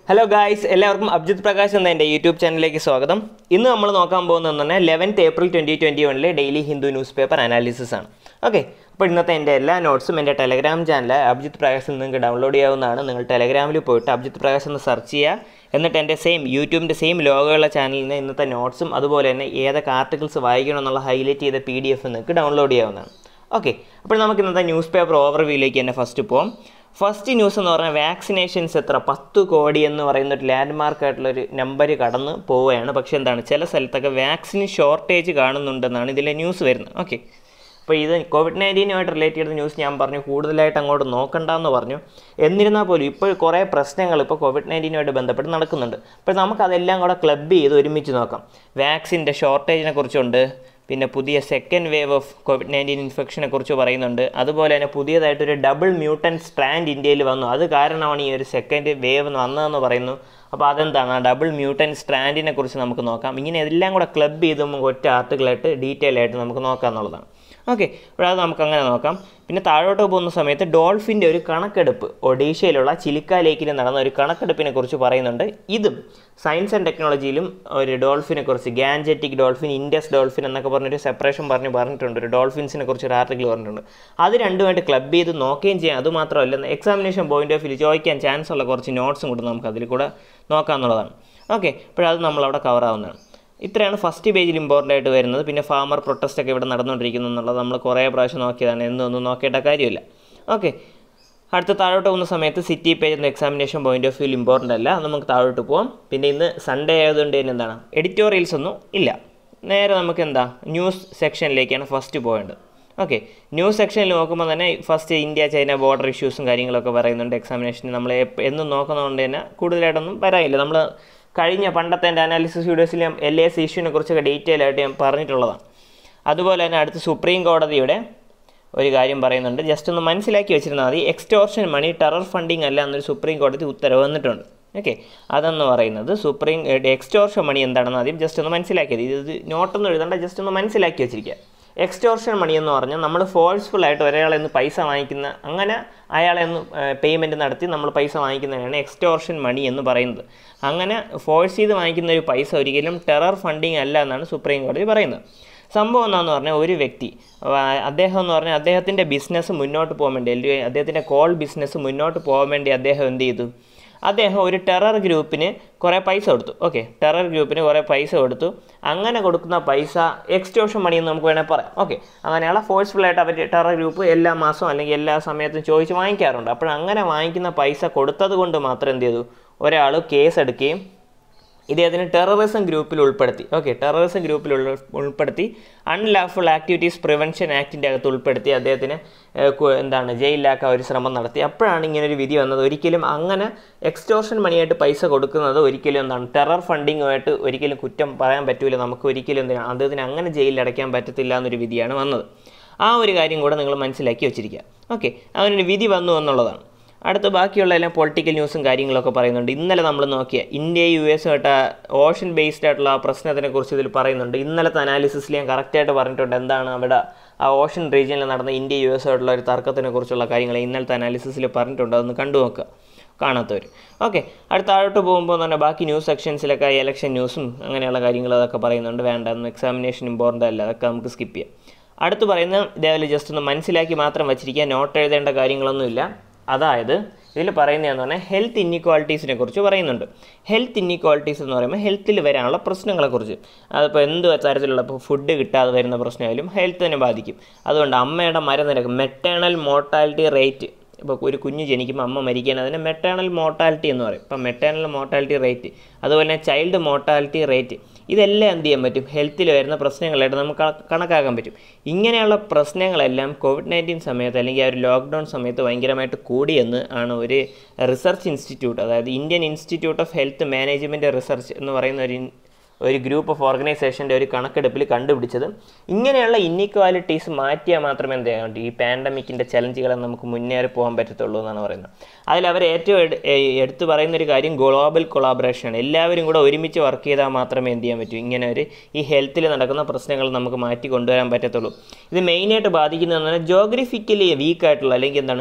Hello guys എല്ലാവർക്കും അബ്ജിത് പ്രകാശ് എന്ന എൻ്റെ യൂട്യൂബ് ചാനലിലേക്ക് സ്വാഗതം ഇന്ന് നമ്മൾ നോക്കാൻ പോകുന്നത് തന്നെ ലെവൻത്ത് ഏപ്രിൽ ട്വൻറ്റി ട്വൻറ്റി വണ്ണിലെ daily Hindu news paper analysis ആണ് ഓക്കെ അപ്പോൾ ഇന്നത്തെ എൻ്റെ എല്ലാ നോട്ട്സും എൻ്റെ ടെലഗ്രാം ചാനൽ അബ്ജിത് പ്രകാശിൽ നിങ്ങൾക്ക് ഡൗൺലോഡ് ചെയ്യാവുന്നതാണ് നിങ്ങൾ ടെലഗ്രാമിൽ പോയിട്ട് അബ്ജിത് പ്രകാശ് എന്ന് സെർച്ച് ചെയ്യുക എന്നിട്ട് എൻ്റെ സെയിം യൂട്യൂബിൻ്റെ സെയിം ലോഗോയുള്ള ചാനലിൽ നിന്ന് ഇന്നത്തെ നോട്ട്സും അതുപോലെ തന്നെ ഏതൊക്കെ ആർട്ടിക്കിൾസ് വായിക്കണം എന്നുള്ള ഹൈലൈറ്റ് ചെയ്ത പി ഡി എഫ് നിങ്ങൾക്ക് ഡൗൺലോഡ് ചെയ്യാവുന്നതാണ് ഓക്കെ അപ്പോൾ നമുക്ക് ഇന്നത്തെ ന്യൂസ് പേപ്പർ ഓവർവ്യൂയിലേക്ക് തന്നെ ഫസ്റ്റ് പോകാം ഫസ്റ്റ് ന്യൂസ് എന്ന് പറഞ്ഞാൽ വാക്സിനേഷൻസ് എത്ര പത്ത് കോടി എന്ന് പറയുന്ന ഒരു ലാൻഡ് മാർക്ക് ആയിട്ടുള്ളൊരു നമ്പർ കടന്ന് പോവുകയാണ് പക്ഷേ എന്താണ് ചില സ്ഥലത്തൊക്കെ വാക്സിൻ ഷോർട്ടേജ് കാണുന്നുണ്ടെന്നാണ് ഇതിലെ ന്യൂസ് വരുന്നത് ഓക്കെ അപ്പോൾ ഇത് കോവിഡ് നയൻറ്റീനുമായിട്ട് റിലേറ്റ് ചെയ്ത ന്യൂസ് ഞാൻ പറഞ്ഞു കൂടുതലായിട്ട് അങ്ങോട്ട് നോക്കണ്ടെന്ന് പറഞ്ഞു എന്നിരുന്നാൽ പോലും ഇപ്പോൾ കുറേ പ്രശ്നങ്ങൾ ഇപ്പോൾ കോവിഡ് നയൻറ്റീനുമായിട്ട് ബന്ധപ്പെട്ട് നടക്കുന്നുണ്ട് അപ്പോൾ നമുക്കതെല്ലാം കൂടെ ക്ലബ്ബ് ചെയ്ത് ഒരുമിച്ച് നോക്കാം വാക്സിൻ്റെ ഷോർട്ടേജിനെ കുറിച്ചുണ്ട് പിന്നെ പുതിയ second wave of Covid nineteen ഇൻഫെക്ഷനെ കുറിച്ച് പറയുന്നുണ്ട് അതുപോലെ തന്നെ പുതിയതായിട്ടൊരു ഡബിൾ മ്യൂട്ടൻ സ്ട്രാൻഡ് ഇന്ത്യയിൽ വന്നു അത് കാരണമാണ് ഈ ഒരു സെക്കൻഡ് വേവ് വന്നതെന്ന് പറയുന്നു അപ്പോൾ അതെന്താണ് ആ ഡബിൾ മ്യൂട്ടൻ സ്ട്രാൻഡിനെ കുറിച്ച് നമുക്ക് നോക്കാം ഇങ്ങനെ എല്ലാം കൂടെ ക്ലബ്ബ് ചെയ്ത് നമുക്ക് ഒറ്റ ആർട്ടിക്കിളായിട്ട് ഡീറ്റെയിൽ ആയിട്ട് നമുക്ക് നോക്കാം എന്നുള്ളതാണ് ഓക്കെ അപ്പോൾ അത് നമുക്ക് അങ്ങനെ നോക്കാം പിന്നെ താഴോട്ട് പോകുന്ന സമയത്ത് ഡോൾഫിൻ്റെ ഒരു കണക്കെടുപ്പ് ഒഡീഷയിലുള്ള ചിലിക്ക ലേക്കിൽ നടന്ന ഒരു കണക്കെടുപ്പിനെ കുറിച്ച് പറയുന്നുണ്ട് ഇതും സയൻസ് ആൻഡ് ടെക്നോളജിയിലും ഒരു ഡോൾഫിനെ കുറിച്ച് ഗാൻജറ്റിക് ഡോൾഫിൻ ഇൻഡസ് ഡോൾഫിൻ എന്നൊക്കെ പറഞ്ഞൊരു സെപ്പറേഷൻ പറഞ്ഞ് പറഞ്ഞിട്ടുണ്ട് ഒരു ഡോൾഫിൻസിനെ കുറിച്ച് ഒരു ആർട്ടിക്കിൾ പറഞ്ഞിട്ടുണ്ട് അത് രണ്ടുമായിട്ട് ക്ലബ്ബ് ചെയ്ത് നോക്കുകയും ചെയ്യാം അതുമാത്രമല്ല എക്സാമിനേഷൻ പോയിന്റ് ഓഫ് വ്യൂ ചോദിക്കാൻ ചാൻസ് ഉള്ള കുറച്ച് നോട്ട്സും കൂടെ നമുക്ക് അതിൽ കൂടെ നോക്കാമെന്നുള്ളതാണ് ഓക്കെ അപ്പോഴത് നമ്മളവിടെ കവർ ആവുന്നതാണ് ഇത്രയാണ് ഫസ്റ്റ് പേജിൽ ഇമ്പോർട്ടൻ്റ് ആയിട്ട് വരുന്നത് പിന്നെ ഫാമർ പ്രൊട്ടസ്റ്റ് ഒക്കെ ഇവിടെ നടന്നുകൊണ്ടിരിക്കുന്നു എന്നുള്ളത് നമ്മൾ കുറേ പ്രാവശ്യം നോക്കിയതാണ് എന്നൊന്നും നോക്കേണ്ട കാര്യമില്ല ഓക്കെ അടുത്ത താഴോട്ട് പോകുന്ന സമയത്ത് സിറ്റി പേജ് എന്ന examination point of view important അല്ല നമുക്ക് താഴോട്ട് പോകാം പിന്നെ ഇന്ന് സൺഡേ ആയതുകൊണ്ട് തന്നെ എന്താണ് എഡിറ്റോറിയൽസ് ഒന്നും ഇല്ല നേരെ നമുക്ക് എന്താ ന്യൂസ് സെക്ഷനിലേക്കാണ് ഫസ്റ്റ് പോകേണ്ടത് ഓക്കെ ന്യൂസ് സെക്ഷനിൽ നോക്കുമ്പോൾ തന്നെ ഫസ്റ്റ് ഇന്ത്യ ചൈന ബോർഡർ ഇഷ്യൂസും കാര്യങ്ങളൊക്കെ പറയുന്നുണ്ട് എക്സാമിനേഷന് നമ്മൾ എപ്പ- എന്നും നോക്കുന്നതുകൊണ്ട് തന്നെ കൂടുതലായിട്ടൊന്നും പറയാനില്ല നമ്മൾ കഴിഞ്ഞ പണ്ടത്തെ എൻ്റെ അനാലിസിസ് വീഡിയോസിൽ ഞാൻ എൽ എസ് ഇഷ്യൂവിനെ കുറിച്ചൊക്കെ ഡീറ്റെയിൽ ആയിട്ട് ഞാൻ പറഞ്ഞിട്ടുള്ളതാണ് അതുപോലെ തന്നെ അടുത്ത് സുപ്രീം കോടതിയുടെ ഒരു കാര്യം പറയുന്നുണ്ട് ജസ്റ്റ് ഒന്ന് മനസ്സിലാക്കി വെച്ചിരുന്നാൽ മതി എക്സ്റ്റോർഷൻ മണി ടെറർ ഫണ്ടിങ് അല്ല എന്നൊരു സുപ്രീം കോടതി ഉത്തരവ് വന്നിട്ടുണ്ട് ഓക്കെ അതെന്ന് പറയുന്നത് സുപ്രീം എക്സ്റ്റോർഷൻ മണി എന്താണെന്ന് ആദ്യം ജസ്റ്റ് ഒന്ന് മനസ്സിലാക്കിയത് ഇത് നോട്ടൊന്നും എഴുതണ്ട ജസ്റ്റ് ഒന്ന് മനസ്സിലാക്കി വെച്ചിരിക്കുക എക്സ്റ്റോർഷൻ മണി എന്ന് പറഞ്ഞാൽ നമ്മൾ ഫോഴ്സ്ഫുൾ ആയിട്ട് ഒരാളെ നിന്ന് പൈസ വാങ്ങിക്കുന്ന അങ്ങനെ അയാളെ ഒന്ന് പേയ്മെൻറ്റ് നടത്തി നമ്മൾ പൈസ വാങ്ങിക്കുന്നതിനാണ് എക്സ്റ്റോർഷൻ മണി എന്ന് പറയുന്നത് അങ്ങനെ ഫോഴ്സ് ചെയ്ത് വാങ്ങിക്കുന്ന ഒരു പൈസ ഒരിക്കലും ടെറർ ഫണ്ടിങ് അല്ല എന്നാണ് സുപ്രീം കോടതി പറയുന്നത് സംഭവം എന്താണെന്ന് പറഞ്ഞാൽ ഒരു വ്യക്തി ആ, അദ്ദേഹം എന്ന് പറഞ്ഞാൽ അദ്ദേഹത്തിൻ്റെ ബിസിനസ് മുന്നോട്ട് പോകാൻ വേണ്ടി അല്ലെങ്കിൽ അദ്ദേഹത്തിൻ്റെ കോൾ ബിസിനസ് മുന്നോട്ട് പോകാൻ വേണ്ടി അദ്ദേഹം എന്ത് ചെയ്തു അദ്ദേഹം ഒരു ടെറർ ഗ്രൂപ്പിന് കുറേ പൈസ കൊടുത്തു ഓക്കെ ടെറർ ഗ്രൂപ്പിന് കുറേ പൈസ കൊടുത്തു അങ്ങനെ കൊടുക്കുന്ന പൈസ എക്സ്റ്റോഷൻ മണി എന്ന് നമുക്ക് വേണമെങ്കിൽ പറയാം ഓക്കെ അങ്ങനെയുള്ള ഫോഴ്സ്ഫുള്ളായിട്ട് അവർ ടെറർ ഗ്രൂപ്പ് എല്ലാ മാസവും അല്ലെങ്കിൽ എല്ലാ സമയത്തും ചോദിച്ച് വാങ്ങിക്കാറുണ്ട് അപ്പോൾ അങ്ങനെ വാങ്ങിക്കുന്ന പൈസ കൊടുത്തത് കൊണ്ട് മാത്രം എന്ത് ചെയ്തു ഒരാൾ കേസ് എടുക്കുകയും ഇദ്ദേഹത്തിന് ടെററിസം ഗ്രൂപ്പിൽ ഉൾപ്പെടുത്തി ഓക്കെ ടെററിസം ഗ്രൂപ്പിൽ ഉൾ- ഉൾപ്പെടുത്തി അൺലാഫുൾ ആക്ടിവിറ്റീസ് പ്രിവെൻഷൻ ആക്ടിൻ്റെ അകത്ത് ഉൾപ്പെടുത്തി അദ്ദേഹത്തിന് ഏഹ്, കു- എന്താണ് ജയിലിലാക്കാൻ ഒരു ശ്രമം നടത്തി അപ്പോഴാണ് ഇങ്ങനെ ഒരു വിധി വന്നത് ഒരിക്കലും അങ്ങനെ എക്സ്റ്റോർഷൻ മണിയായിട്ട് പൈസ കൊടുക്കുന്നത് ഒരിക്കലും എന്താണ് ടെറർ ഫണ്ടിങ്ങുമായിട്ട് ഒരിക്കലും കുറ്റം പറയാൻ പറ്റൂല നമുക്ക് ഒരിക്കലും എന്താണ് അദ്ദേഹത്തിന് അങ്ങനെ ജയിലിൽ അടയ്ക്കാൻ പറ്റത്തില്ല എന്നൊരു വിധിയാണ് വന്നത് ആ ഒരു കാര്യം കൂടെ നിങ്ങൾ മനസ്സിലാക്കി വെച്ചിരിക്കുക ഓക്കെ അങ്ങനൊരു വിധി വന്നു എന്നുള്ളതാണ് അടുത്ത ബാക്കിയുള്ള എല്ലാം പൊളിറ്റിക്കൽ ന്യൂസും കാര്യങ്ങളൊക്കെ പറയുന്നുണ്ട് ഇന്നലെ നമ്മൾ നോക്കിയ ഇന്ത്യ യു എസ് ആയിട്ട് ഓഷൻ ബേസ്ഡ് ആയിട്ടുള്ള ആ പ്രശ്നത്തിനെ കുറിച്ച് ഇതിൽ പറയുന്നുണ്ട് ഇന്നലത്തെ അനാലിസിസിൽ ഞാൻ കറക്റ്റായിട്ട് പറഞ്ഞിട്ടുണ്ട് എന്താണ് അവിടെ ആ ഓഷൻ റീജിയനിൽ നടന്ന ഇന്ത്യ യു എസ് ആയിട്ടുള്ള ഒരു തർക്കത്തിനെ കുറിച്ചുള്ള കാര്യങ്ങൾ ഇന്നലത്തെ അനാലിസിസിൽ പറഞ്ഞിട്ടുണ്ട് അതൊന്ന് കണ്ടു നോക്കുക കാണാത്തവർ ഓക്കെ അടുത്ത താഴോട്ട് പോകുമ്പോൾ എന്ന് പറഞ്ഞാൽ ബാക്കി ന്യൂസ് സെക്ഷൻസിലൊക്കെ ഇലക്ഷൻ ന്യൂസും അങ്ങനെയുള്ള കാര്യങ്ങൾ അതൊക്കെ പറയുന്നുണ്ട് വേണ്ട എക്സാമിനേഷൻ ഇമ്പോർട്ടൻ്റ് അല്ല അതൊക്കെ നമുക്ക് സ്കിപ്പ് ചെയ്യാം അടുത്ത് പറയുന്നത് ഇതേപോലെ ജസ്റ്റ് ഒന്ന് മനസ്സിലാക്കി മാത്രം വെച്ചിരിക്കുക നോട്ട് എഴുതേണ്ട കാര്യങ്ങളൊന്നുമില്ല അതായത് ഇതിൽ പറയുന്നതെന്ന് പറഞ്ഞാൽ ഹെൽത്ത് ഇന്നിക്വാളിറ്റീസിനെ കുറിച്ച് പറയുന്നുണ്ട് ഹെൽത്ത് ഇന്നിക്വാളിറ്റീസ് എന്ന് പറയുമ്പോൾ ഹെൽത്തിൽ വരാനുള്ള പ്രശ്നങ്ങളെക്കുറിച്ച് അതിപ്പോൾ എന്ത് തരത്തിലുള്ള ഇപ്പോൾ ഫുഡ് കിട്ടാതെ വരുന്ന പ്രശ്നമായാലും ഹെൽത്തിനെ ബാധിക്കും അതുകൊണ്ട് അമ്മയുടെ മരനിരക്ക് മെറ്റേണൽ മോർട്ടാലിറ്റി റേറ്റ് ഇപ്പോൾ ഒരു കുഞ്ഞ് ജനിക്കുമ്പോൾ അമ്മ മരിക്കുകയാണ് അതിന് മെറ്റേണൽ മോർട്ടാലിറ്റി എന്ന് പറയും ഇപ്പം മെറ്റേണൽ മോർട്ടാലിറ്റി റേറ്റ് അതുപോലെ തന്നെ ചൈൽഡ് മോർട്ടാലിറ്റി റേറ്റ് ഇതെല്ലാം എന്ത് ചെയ്യാൻ പറ്റും ഹെൽത്തിൽ വരുന്ന പ്രശ്നങ്ങളായിട്ട് നമുക്ക് കണ- കണക്കാക്കാൻ പറ്റും ഇങ്ങനെയുള്ള പ്രശ്നങ്ങളെല്ലാം കോവിഡ് നയൻറ്റീൻ സമയത്ത് അല്ലെങ്കിൽ ആ ഒരു ലോക്ക്ഡൗൺ സമയത്ത് ഭയങ്കരമായിട്ട് കൂടിയെന്ന് ആണ് ഒരു റിസർച്ച് ഇൻസ്റ്റിറ്റ്യൂട്ട് അതായത് Indian institute of health management research എന്ന് പറയുന്ന ഒരു ഇൻ- ഒരു ഗ്രൂപ്പ് ഓഫ് ഓർഗനൈസേഷൻ്റെ ഒരു കണക്കെടുപ്പിൽ കണ്ടുപിടിച്ചത് ഇങ്ങനെയുള്ള ഇന്നിക്വാലിറ്റീസ് മാറ്റിയാൽ മാത്രമേ എന്ത് ചെയ്യാൻ പറ്റൂ ഈ പാൻഡമിക്കിൻ്റെ ചലഞ്ചുകളെ നമുക്ക് മുന്നേറി പോകാൻ പറ്റത്തുള്ളൂ എന്നാണ് പറയുന്നത് അതിൽ അവർ ഏറ്റവും എട്- ഏ- എടുത്തു പറയുന്ന ഒരു കാര്യം ഗ്ലോബൽ കൊളാബറേഷൻ എല്ലാവരും കൂടെ ഒരുമിച്ച് വർക്ക് ചെയ്താൽ മാത്രമേ എന്ത് ചെയ്യാൻ പറ്റൂ ഇങ്ങനെ ഒരു ഈ ഹെൽത്തിൽ നടക്കുന്ന പ്രശ്നങ്ങൾ നമുക്ക് മാറ്റി കൊണ്ടുവരാൻ പറ്റത്തുള്ളൂ ഇത് മെയിനായിട്ട് ബാധിക്കുന്നതെന്ന് പറഞ്ഞാൽ ജോഗ്രഫിക്കലി വീക്കായിട്ടുള്ള അല്ലെങ്കിൽ എന്താണ്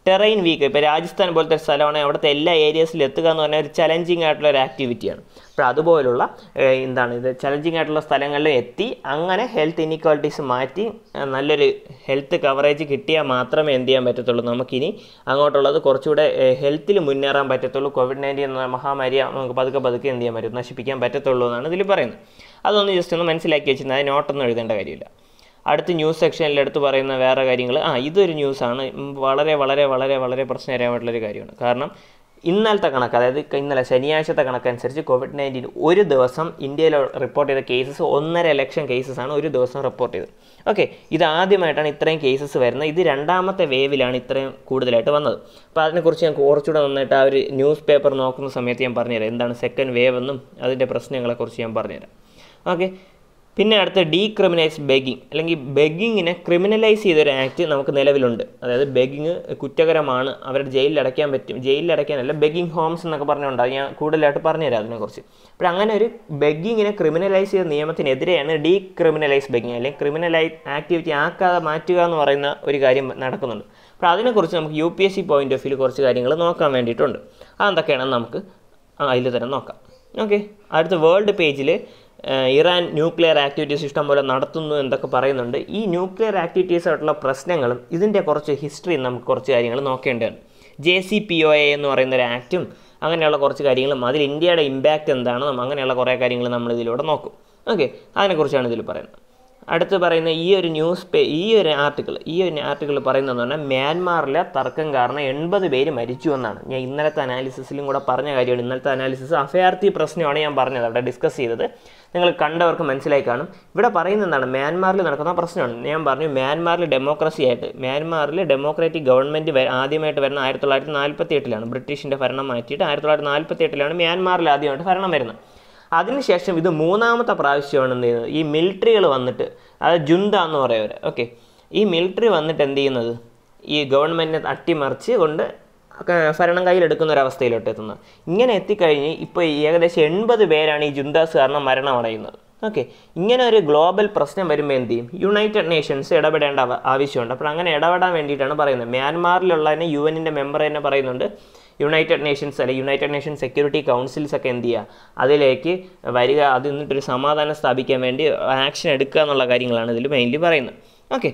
ടെറൈൻ വീക്ക് ഇപ്പോൾ രാജസ്ഥാൻ പോലത്തെ ഒരു സ്ഥലമാണെങ്കിൽ അവിടുത്തെ എല്ലാ ഏരിയസിലും എത്തുക എന്ന് പറഞ്ഞാൽ ഒരു ചലഞ്ചിങ് ആയിട്ടുള്ള ഒരു ആക്ടിവിറ്റിയാണ് അപ്പോൾ അതുപോലുള്ള ഏഹ്, എന്താണ് ഇത് ചലഞ്ചിങ് ആയിട്ടുള്ള സ്ഥലങ്ങളിൽ എത്തി അങ്ങനെ ഹെൽത്ത് ഇനിക്വാളിറ്റീസ് മാറ്റി ഏഹ്, നല്ലൊരു ഹെൽത്ത് കവറേജ് കിട്ടിയാൽ മാത്രമേ എന്ത് ചെയ്യാൻ പറ്റത്തുള്ളൂ നമുക്കിനി അങ്ങോട്ടുള്ളത് കുറച്ചുകൂടെ ഹെൽത്തിൽ മുന്നേറാൻ പറ്റത്തുള്ളൂ കോവിഡ് നയൻറ്റീൻ എന്ന മഹാമാരി നമുക്ക് പതുക്കെ പതുക്കെ എന്ത് ചെയ്യാൻ പറ്റും നശിപ്പിക്കാൻ പറ്റത്തുള്ളൂ എന്നാണ് ഇതിൽ പറയുന്നത് അതൊന്ന് ജസ്റ്റ് ഒന്ന് മനസ്സിലാക്കി വെച്ചിരുന്നത് അത് നോട്ടൊന്നും എഴുതേണ്ട കാര്യമില്ല അടുത്ത ന്യൂസ് സെക്ഷനിൽ എടുത്ത് പറയുന്ന വേറെ കാര്യങ്ങൾ ആ ഇതൊരു ന്യൂസാണ് ഉം, വളരെ വളരെ വളരെ വളരെ പ്രശ്നകരമായിട്ടുള്ളൊരു കാര്യമാണ് കാരണം ഇന്നലത്തെ കണക്ക് അതായത് ക- ഇന്നലെ ശനിയാഴ്ചത്തെ കണക്കനുസരിച്ച് കോവിഡ് നയൻറ്റീൻ ഒരു ദിവസം ഇന്ത്യയിൽ റിപ്പോർട്ട് ചെയ്ത കേസസ് ഒന്നര ലക്ഷം കേസസ് ആണ് ഒരു ദിവസം റിപ്പോർട്ട് ചെയ്തത് ഓക്കെ ഇത് ആദ്യമായിട്ടാണ് ഇത്രയും കേസസ് വരുന്നത് ഇത് രണ്ടാമത്തെ വേവിലാണ് ഇത്രയും കൂടുതലായിട്ട് വന്നത് അപ്പോൾ അതിനെക്കുറിച്ച് ഞാൻ കുറച്ചുകൂടെ നന്നായിട്ട് ആ ഒരു ന്യൂസ് പേപ്പർ നോക്കുന്ന സമയത്ത് ഞാൻ പറഞ്ഞുതരാം എന്താണ് സെക്കൻഡ് വേവ് എന്നും അതിൻ്റെ പ്രശ്നങ്ങളെക്കുറിച്ച് ഞാൻ പറഞ്ഞുതരാം ഓക്കെ പിന്നെ അടുത്ത ഡീക്രിമിനൈസ് ബെഗിങ് അല്ലെങ്കിൽ ബെഗിങ്ങിനെ ക്രിമിനലൈസ് ചെയ്തൊരു ആക്ട് നമുക്ക് നിലവിലുണ്ട് അതായത് ബെഗിങ് കുറ്റകരമാണ് അവരുടെ ജയിലിൽ അടയ്ക്കാൻ പറ്റും ജയിലിൽ അടയ്ക്കാനല്ല ബെഗിങ് ഹോംസ് എന്നൊക്കെ പറഞ്ഞുകൊണ്ടാണ് ഞാൻ കൂടുതലായിട്ട് പറഞ്ഞുതരാം അതിനെക്കുറിച്ച് അപ്പോൾ അങ്ങനെ ഒരു ബെഗിങ്ങിനെ ക്രിമിനലൈസ് ചെയ്ത നിയമത്തിനെതിരെയാണ് ഡീക്രിമിനലൈസ് ബെഗിങ് അല്ലെങ്കിൽ ക്രിമിനലൈ ആക്ടിവിറ്റി ആക്കാതെ മാറ്റുക എന്ന് പറയുന്ന ഒരു കാര്യം നടക്കുന്നുണ്ട് അപ്പോൾ അതിനെക്കുറിച്ച് നമുക്ക് U P S C point of view കുറച്ച് കാര്യങ്ങൾ നോക്കാൻ വേണ്ടിയിട്ടുണ്ട് അതെന്തൊക്കെയാണെന്ന് നമുക്ക് അതിൽ തന്നെ നോക്കാം ഓക്കെ അടുത്ത വേൾഡ് പേജിൽ ഇറാൻ ന്യൂക്ലിയർ ആക്ടിവിറ്റീസ് ഇഷ്ടംപോലെ നടത്തുന്നു എന്നൊക്കെ പറയുന്നുണ്ട് ഈ ന്യൂക്ലിയർ ആക്ടിവിറ്റീസ് ആയിട്ടുള്ള പ്രശ്നങ്ങളും ഇതിൻ്റെ കുറച്ച് ഹിസ്റ്ററി നമുക്ക് കുറച്ച് കാര്യങ്ങൾ നോക്കേണ്ടതാണ് J C P O A എന്ന് പറയുന്ന ഒരു ആക്റ്റും അങ്ങനെയുള്ള കുറച്ച് കാര്യങ്ങളും അതിൽ ഇന്ത്യയുടെ ഇമ്പാക്റ്റ് എന്താണ് നമ്മ- അങ്ങനെയുള്ള കുറേ കാര്യങ്ങൾ നമ്മൾ ഇതിലൂടെ നോക്കും ഓക്കെ അതിനെക്കുറിച്ചാണ് ഇതിൽ പറയുന്നത് അടുത്ത് പറയുന്ന ഈ ഒരു ന്യൂസ് പേ ഈ ഒരു ആർട്ടിക്കിൾ ഈ ഒരു ആർട്ടിക്കിൾ പറയുന്നതെന്ന് പറഞ്ഞാൽ മ്യാൻമാറിലെ തർക്കം കാരണം എൺപത് പേര് മരിച്ചു എന്നാണ് ഞാൻ ഇന്നലത്തെ അനാലിസിസിലും കൂടെ പറഞ്ഞ കാര്യമാണ് ഇന്നലത്തെ അനാലിസിസ് അഭയാർത്ഥി പ്രശ്നമാണ് ഞാൻ പറഞ്ഞത് അവിടെ ഡിസ്കസ് ചെയ്തത് നിങ്ങൾ കണ്ടവർക്ക് മനസ്സിലായി കാണും ഇവിടെ പറയുന്നത് എന്താണ് മ്യാൻമാറിൽ നടക്കുന്ന പ്രശ്നമാണ് ഞാൻ പറഞ്ഞു മ്യാൻമാറിൽ ഡെമോക്രസി ആയിട്ട് മ്യാൻമാറിൽ ഡെമോക്രാറ്റിക് ഗവൺമെൻറ് ആദ്യമായിട്ട് വരുന്ന ആയിരത്തി തൊള്ളായിരത്തി നാൽപ്പത്തി എട്ടിലാണ് ബ്രിട്ടീഷിൻ്റെ ഭരണം മാറ്റിയിട്ട് ആയിരത്തി തൊള്ളായിരത്തി നാൽപ്പത്തി എട്ടിലാണ് മ്യാൻമാറിൽ ആദ്യമായിട്ട് ഭരണം വരുന്നത് അതിനുശേഷം ഇത് മൂന്നാമത്തെ പ്രാവശ്യമാണ് എന്ത് ചെയ്യുന്നത് ഈ മിലിറ്ററികൾ വന്നിട്ട് അതായത് ജുന്ത എന്ന് പറയുവർ ഓക്കെ ഈ മിലിറ്ററി വന്നിട്ട് എന്ത് ചെയ്യുന്നത് ഈ ഗവൺമെൻറ്റിനെ അട്ടിമറിച്ച് കൊണ്ട് ഒക്കെ ഭരണം കയ്യിലെടുക്കുന്ന ഒരു അവസ്ഥയിലോട്ട് എത്തുന്നത് ഇങ്ങനെ എത്തിക്കഴിഞ്ഞ് ഇപ്പോൾ ഏകദേശം എൺപത് പേരാണ് ഈ ജുന്താസ് കാരണം മരണമടയുന്നത് ഓക്കെ ഇങ്ങനെ ഒരു ഗ്ലോബൽ പ്രശ്നം വരുമ്പോൾ എന്ത് ചെയ്യും യുണൈറ്റഡ് നേഷൻസ് ഇടപെടേണ്ട ആവ- ആവശ്യമുണ്ട് അപ്പോൾ അങ്ങനെ ഇടപെടാൻ വേണ്ടിയിട്ടാണ് പറയുന്നത് മ്യാൻമാറിലുള്ള തന്നെ യു എന്നിൻ്റെ മെമ്പർ തന്നെ പറയുന്നുണ്ട് യുണൈറ്റഡ് നേഷൻസ് അല്ലെങ്കിൽ യുണൈറ്റഡ് നേഷൻ സെക്യൂരിറ്റി കൗൺസിൽസ് ഒക്കെ എന്ത് ചെയ്യുക അതിലേക്ക് വരിക അത് നിന്നിട്ടൊരു സമാധാനം സ്ഥാപിക്കാൻ വേണ്ടി ആക്ഷൻ എടുക്കുക എന്നുള്ള കാര്യങ്ങളാണ് ഇതിൽ മെയിൻലി പറയുന്നത് ഓക്കെ